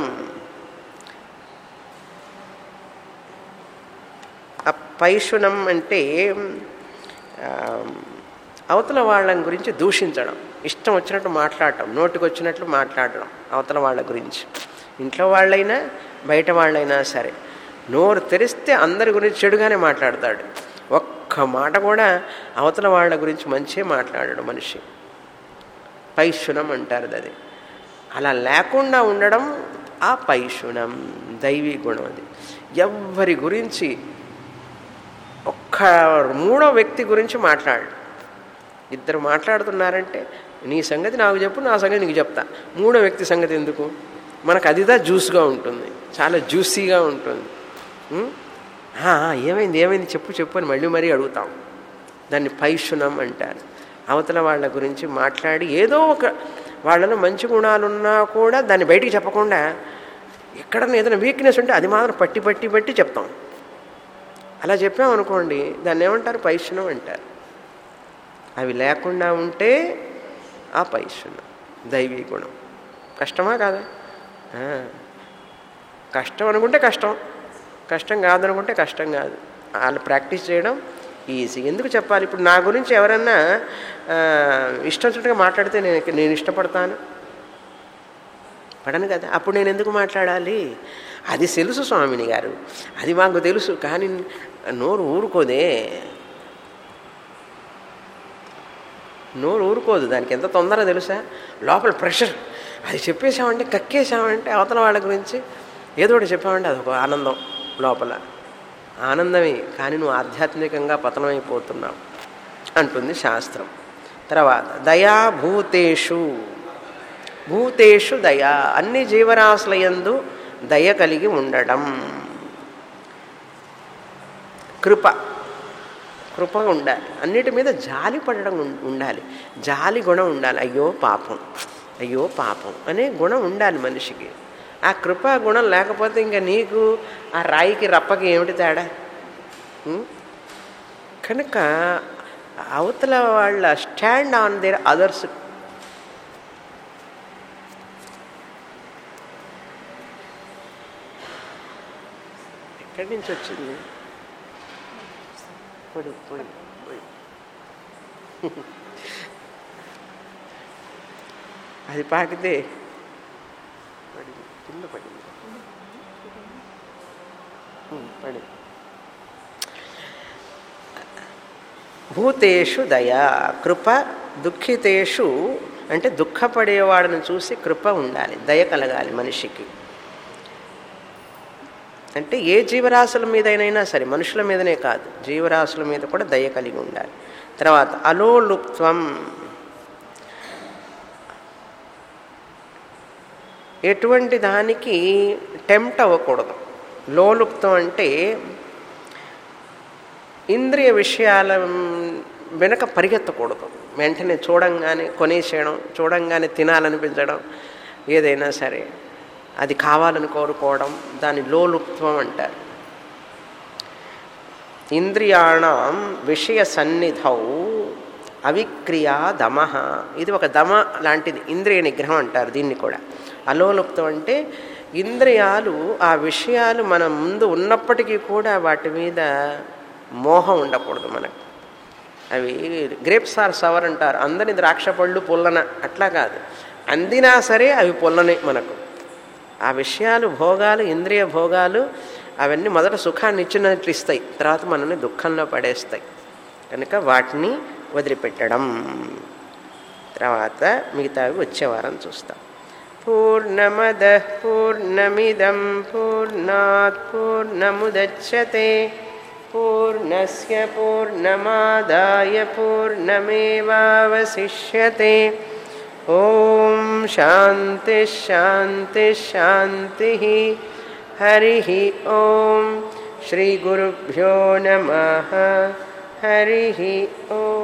అపైషుణం అంటే ఆ, అవతల వాళ్ళ గురించి దూషించడం ఇష్టం వచ్చినట్టు మాట్లాడటం నోటికి వచ్చినట్లు మాట్లాడడం అవతల వాళ్ళ గురించి ఇంట్లో వాళ్ళైనా బయట వాళ్ళైనా సరే నోరు తెరిస్తే అందరి గురించి చెడుగానే మాట్లాడతాడు ఒక్క మాట కూడా అవతల వాళ్ళ గురించి మంచిగా మాట్లాడాడు మనిషి పైశునం అంటారు అది అలా లేకుండా ఉండడం ఆ పైశునం దైవీ గుణం అది ఎవ్వరి గురించి ఒక్క మూడో వ్యక్తి గురించి మాట్లాడు ఇద్దరు మాట్లాడుతున్నారంటే నీ సంగతి నాకు చెప్పు నా సంగతి నీకు చెప్తా మూడో వ్యక్తి సంగతి ఎందుకు మనకు అదిదా జ్యూస్గా ఉంటుంది చాలా జ్యూసీగా ఉంటుంది ఉం? ఆ, ఆ, ఏమైంది ఏమైంది చెప్పు చెప్పు అని మళ్ళీ మరీ అడుగుతాం దాన్ని పైశునం అంటారు అవతల వాళ్ళ గురించి మాట్లాడి ఏదో ఒక వాళ్ళలో మంచి గుణాలున్నా కూడా దాన్ని బయటికి చెప్పకుండా ఎక్కడన్నా ఏదైనా వీక్నెస్ ఉంటే అది మాత్రం పట్టి పట్టి పట్టి చెప్తాం అలా చెప్పామనుకోండి దాన్ని ఏమంటారు పైశునం అంటారు అవి లేకుండా ఉంటే ఆ పైశునం దైవీ గుణం కష్టమా కాదా ఆ. కష్టం అనుకుంటే కష్టం కష్టం కాదనుకుంటే కష్టం కాదు వాళ్ళు ప్రాక్టీస్ చేయడం ఈజీ ఎందుకు చెప్పాలి ఇప్పుడు నా గురించి ఎవరన్నా ఆ, ఇష్టం వచ్చినట్టుగా మాట్లాడితే నేను నేను ఇష్టపడతాను పడను కదా అప్పుడు నేను ఎందుకు మాట్లాడాలి అది తెలుసు స్వామిని గారు అది మాకు తెలుసు కానీ నోరు ఊరుకోదే నోరు ఊరుకోదు దానికి ఎంత తొందర తెలుసా లోపల ప్రెషర్ అది చెప్పేశామంటే కక్కేశామంటే అవతల వాళ్ళ గురించి ఏదో ఒకటి చెప్పామంటే అదొక ఆనందం లోపల ఆనందమే కానీ నువ్వు ఆధ్యాత్మికంగా పతనమైపోతున్నావు అంటుంది శాస్త్రం తర్వాత దయా భూతేషు భూతేషు దయా అన్ని జీవరాశులయందు దయ కలిగి ఉండడం కృప కృప ఉండాలి అన్నిటి మీద జాలి పడడం ఉం- ఉండాలి జాలి గుణం ఉండాలి అయ్యో పాపం అయ్యో పాపం అనే గుణం ఉండాలి మనిషికి ఆ కృపా గుణం లేకపోతే ఇంకా నీకు ఆ రాయికి రప్పకి ఏమిటి తేడా ఉం? కనుక అవతల వాళ్ళ స్టాండ్ ఆన్ దేర్ అదర్స్ ఎక్కడి నుంచి వచ్చింది పొడి పొడి పొడి అది పాకితే పడింది కింద పడింది ఉమ్, పడింది భూతేషు దయా కృప దుఃఖితేషు అంటే దుఃఖపడేవాడిని చూసి కృప ఉండాలి దయ కలగాలి మనిషికి అంటే ఏ జీవరాశుల మీదైనా సరే మనుషుల మీదనే కాదు జీవరాశుల మీద కూడా దయ కలిగి ఉండాలి తర్వాత అలోలుప్త్వం ఎటువంటి దానికి టెంప్ట్ అవ్వకూడదు లోలుప్తం అంటే ఇంద్రియ విషయాల వెనక పరిగెత్తకూడదు వెంటనే చూడంగానే కొనేసేయడం చూడంగానే తినాలనిపించడం ఏదైనా సరే అది కావాలని కోరుకోవడం దాని లోలుప్త్వం అంటారు ఇంద్రియాణం విషయ సన్నిధౌ అవిక్రియ దమ ఇది ఒక దమ లాంటిది ఇంద్రియ నిగ్రహం అంటారు దీన్ని కూడా అలోలుప్తం అంటే ఇంద్రియాలు ఆ విషయాలు మన ముందు ఉన్నప్పటికీ కూడా వాటి మీద మోహం ఉండకూడదు మనకు అవి గ్రేప్స్ ఆర్ సవర్ అంటారు అందని ద్రాక్ష పళ్ళు పుల్లన అట్లా కాదు అందినా సరే అవి పుల్లనే మనకు ఆ విషయాలు భోగాలు ఇంద్రియ భోగాలు అవన్నీ మొదట సుఖాన్ని ఇచ్చినట్లు ఇస్తాయి తర్వాత మనల్ని దుఃఖంలో పడేస్తాయి కనుక వాటిని వదిలిపెట్టడం తర్వాత మిగతావి వచ్చే వారం చూస్తాం పూర్ణమద పూర్ణమిదం పూర్ణాత్ పూర్ణముదచ్చతే పూర్ణస్య పూర్ణమాదాయ పూర్ణమేవావశిష్యతే ఓం శాంతి శాంతి శాంతి హరి ఓం శ్రీ గురుభ్యో నమ హరి ఓం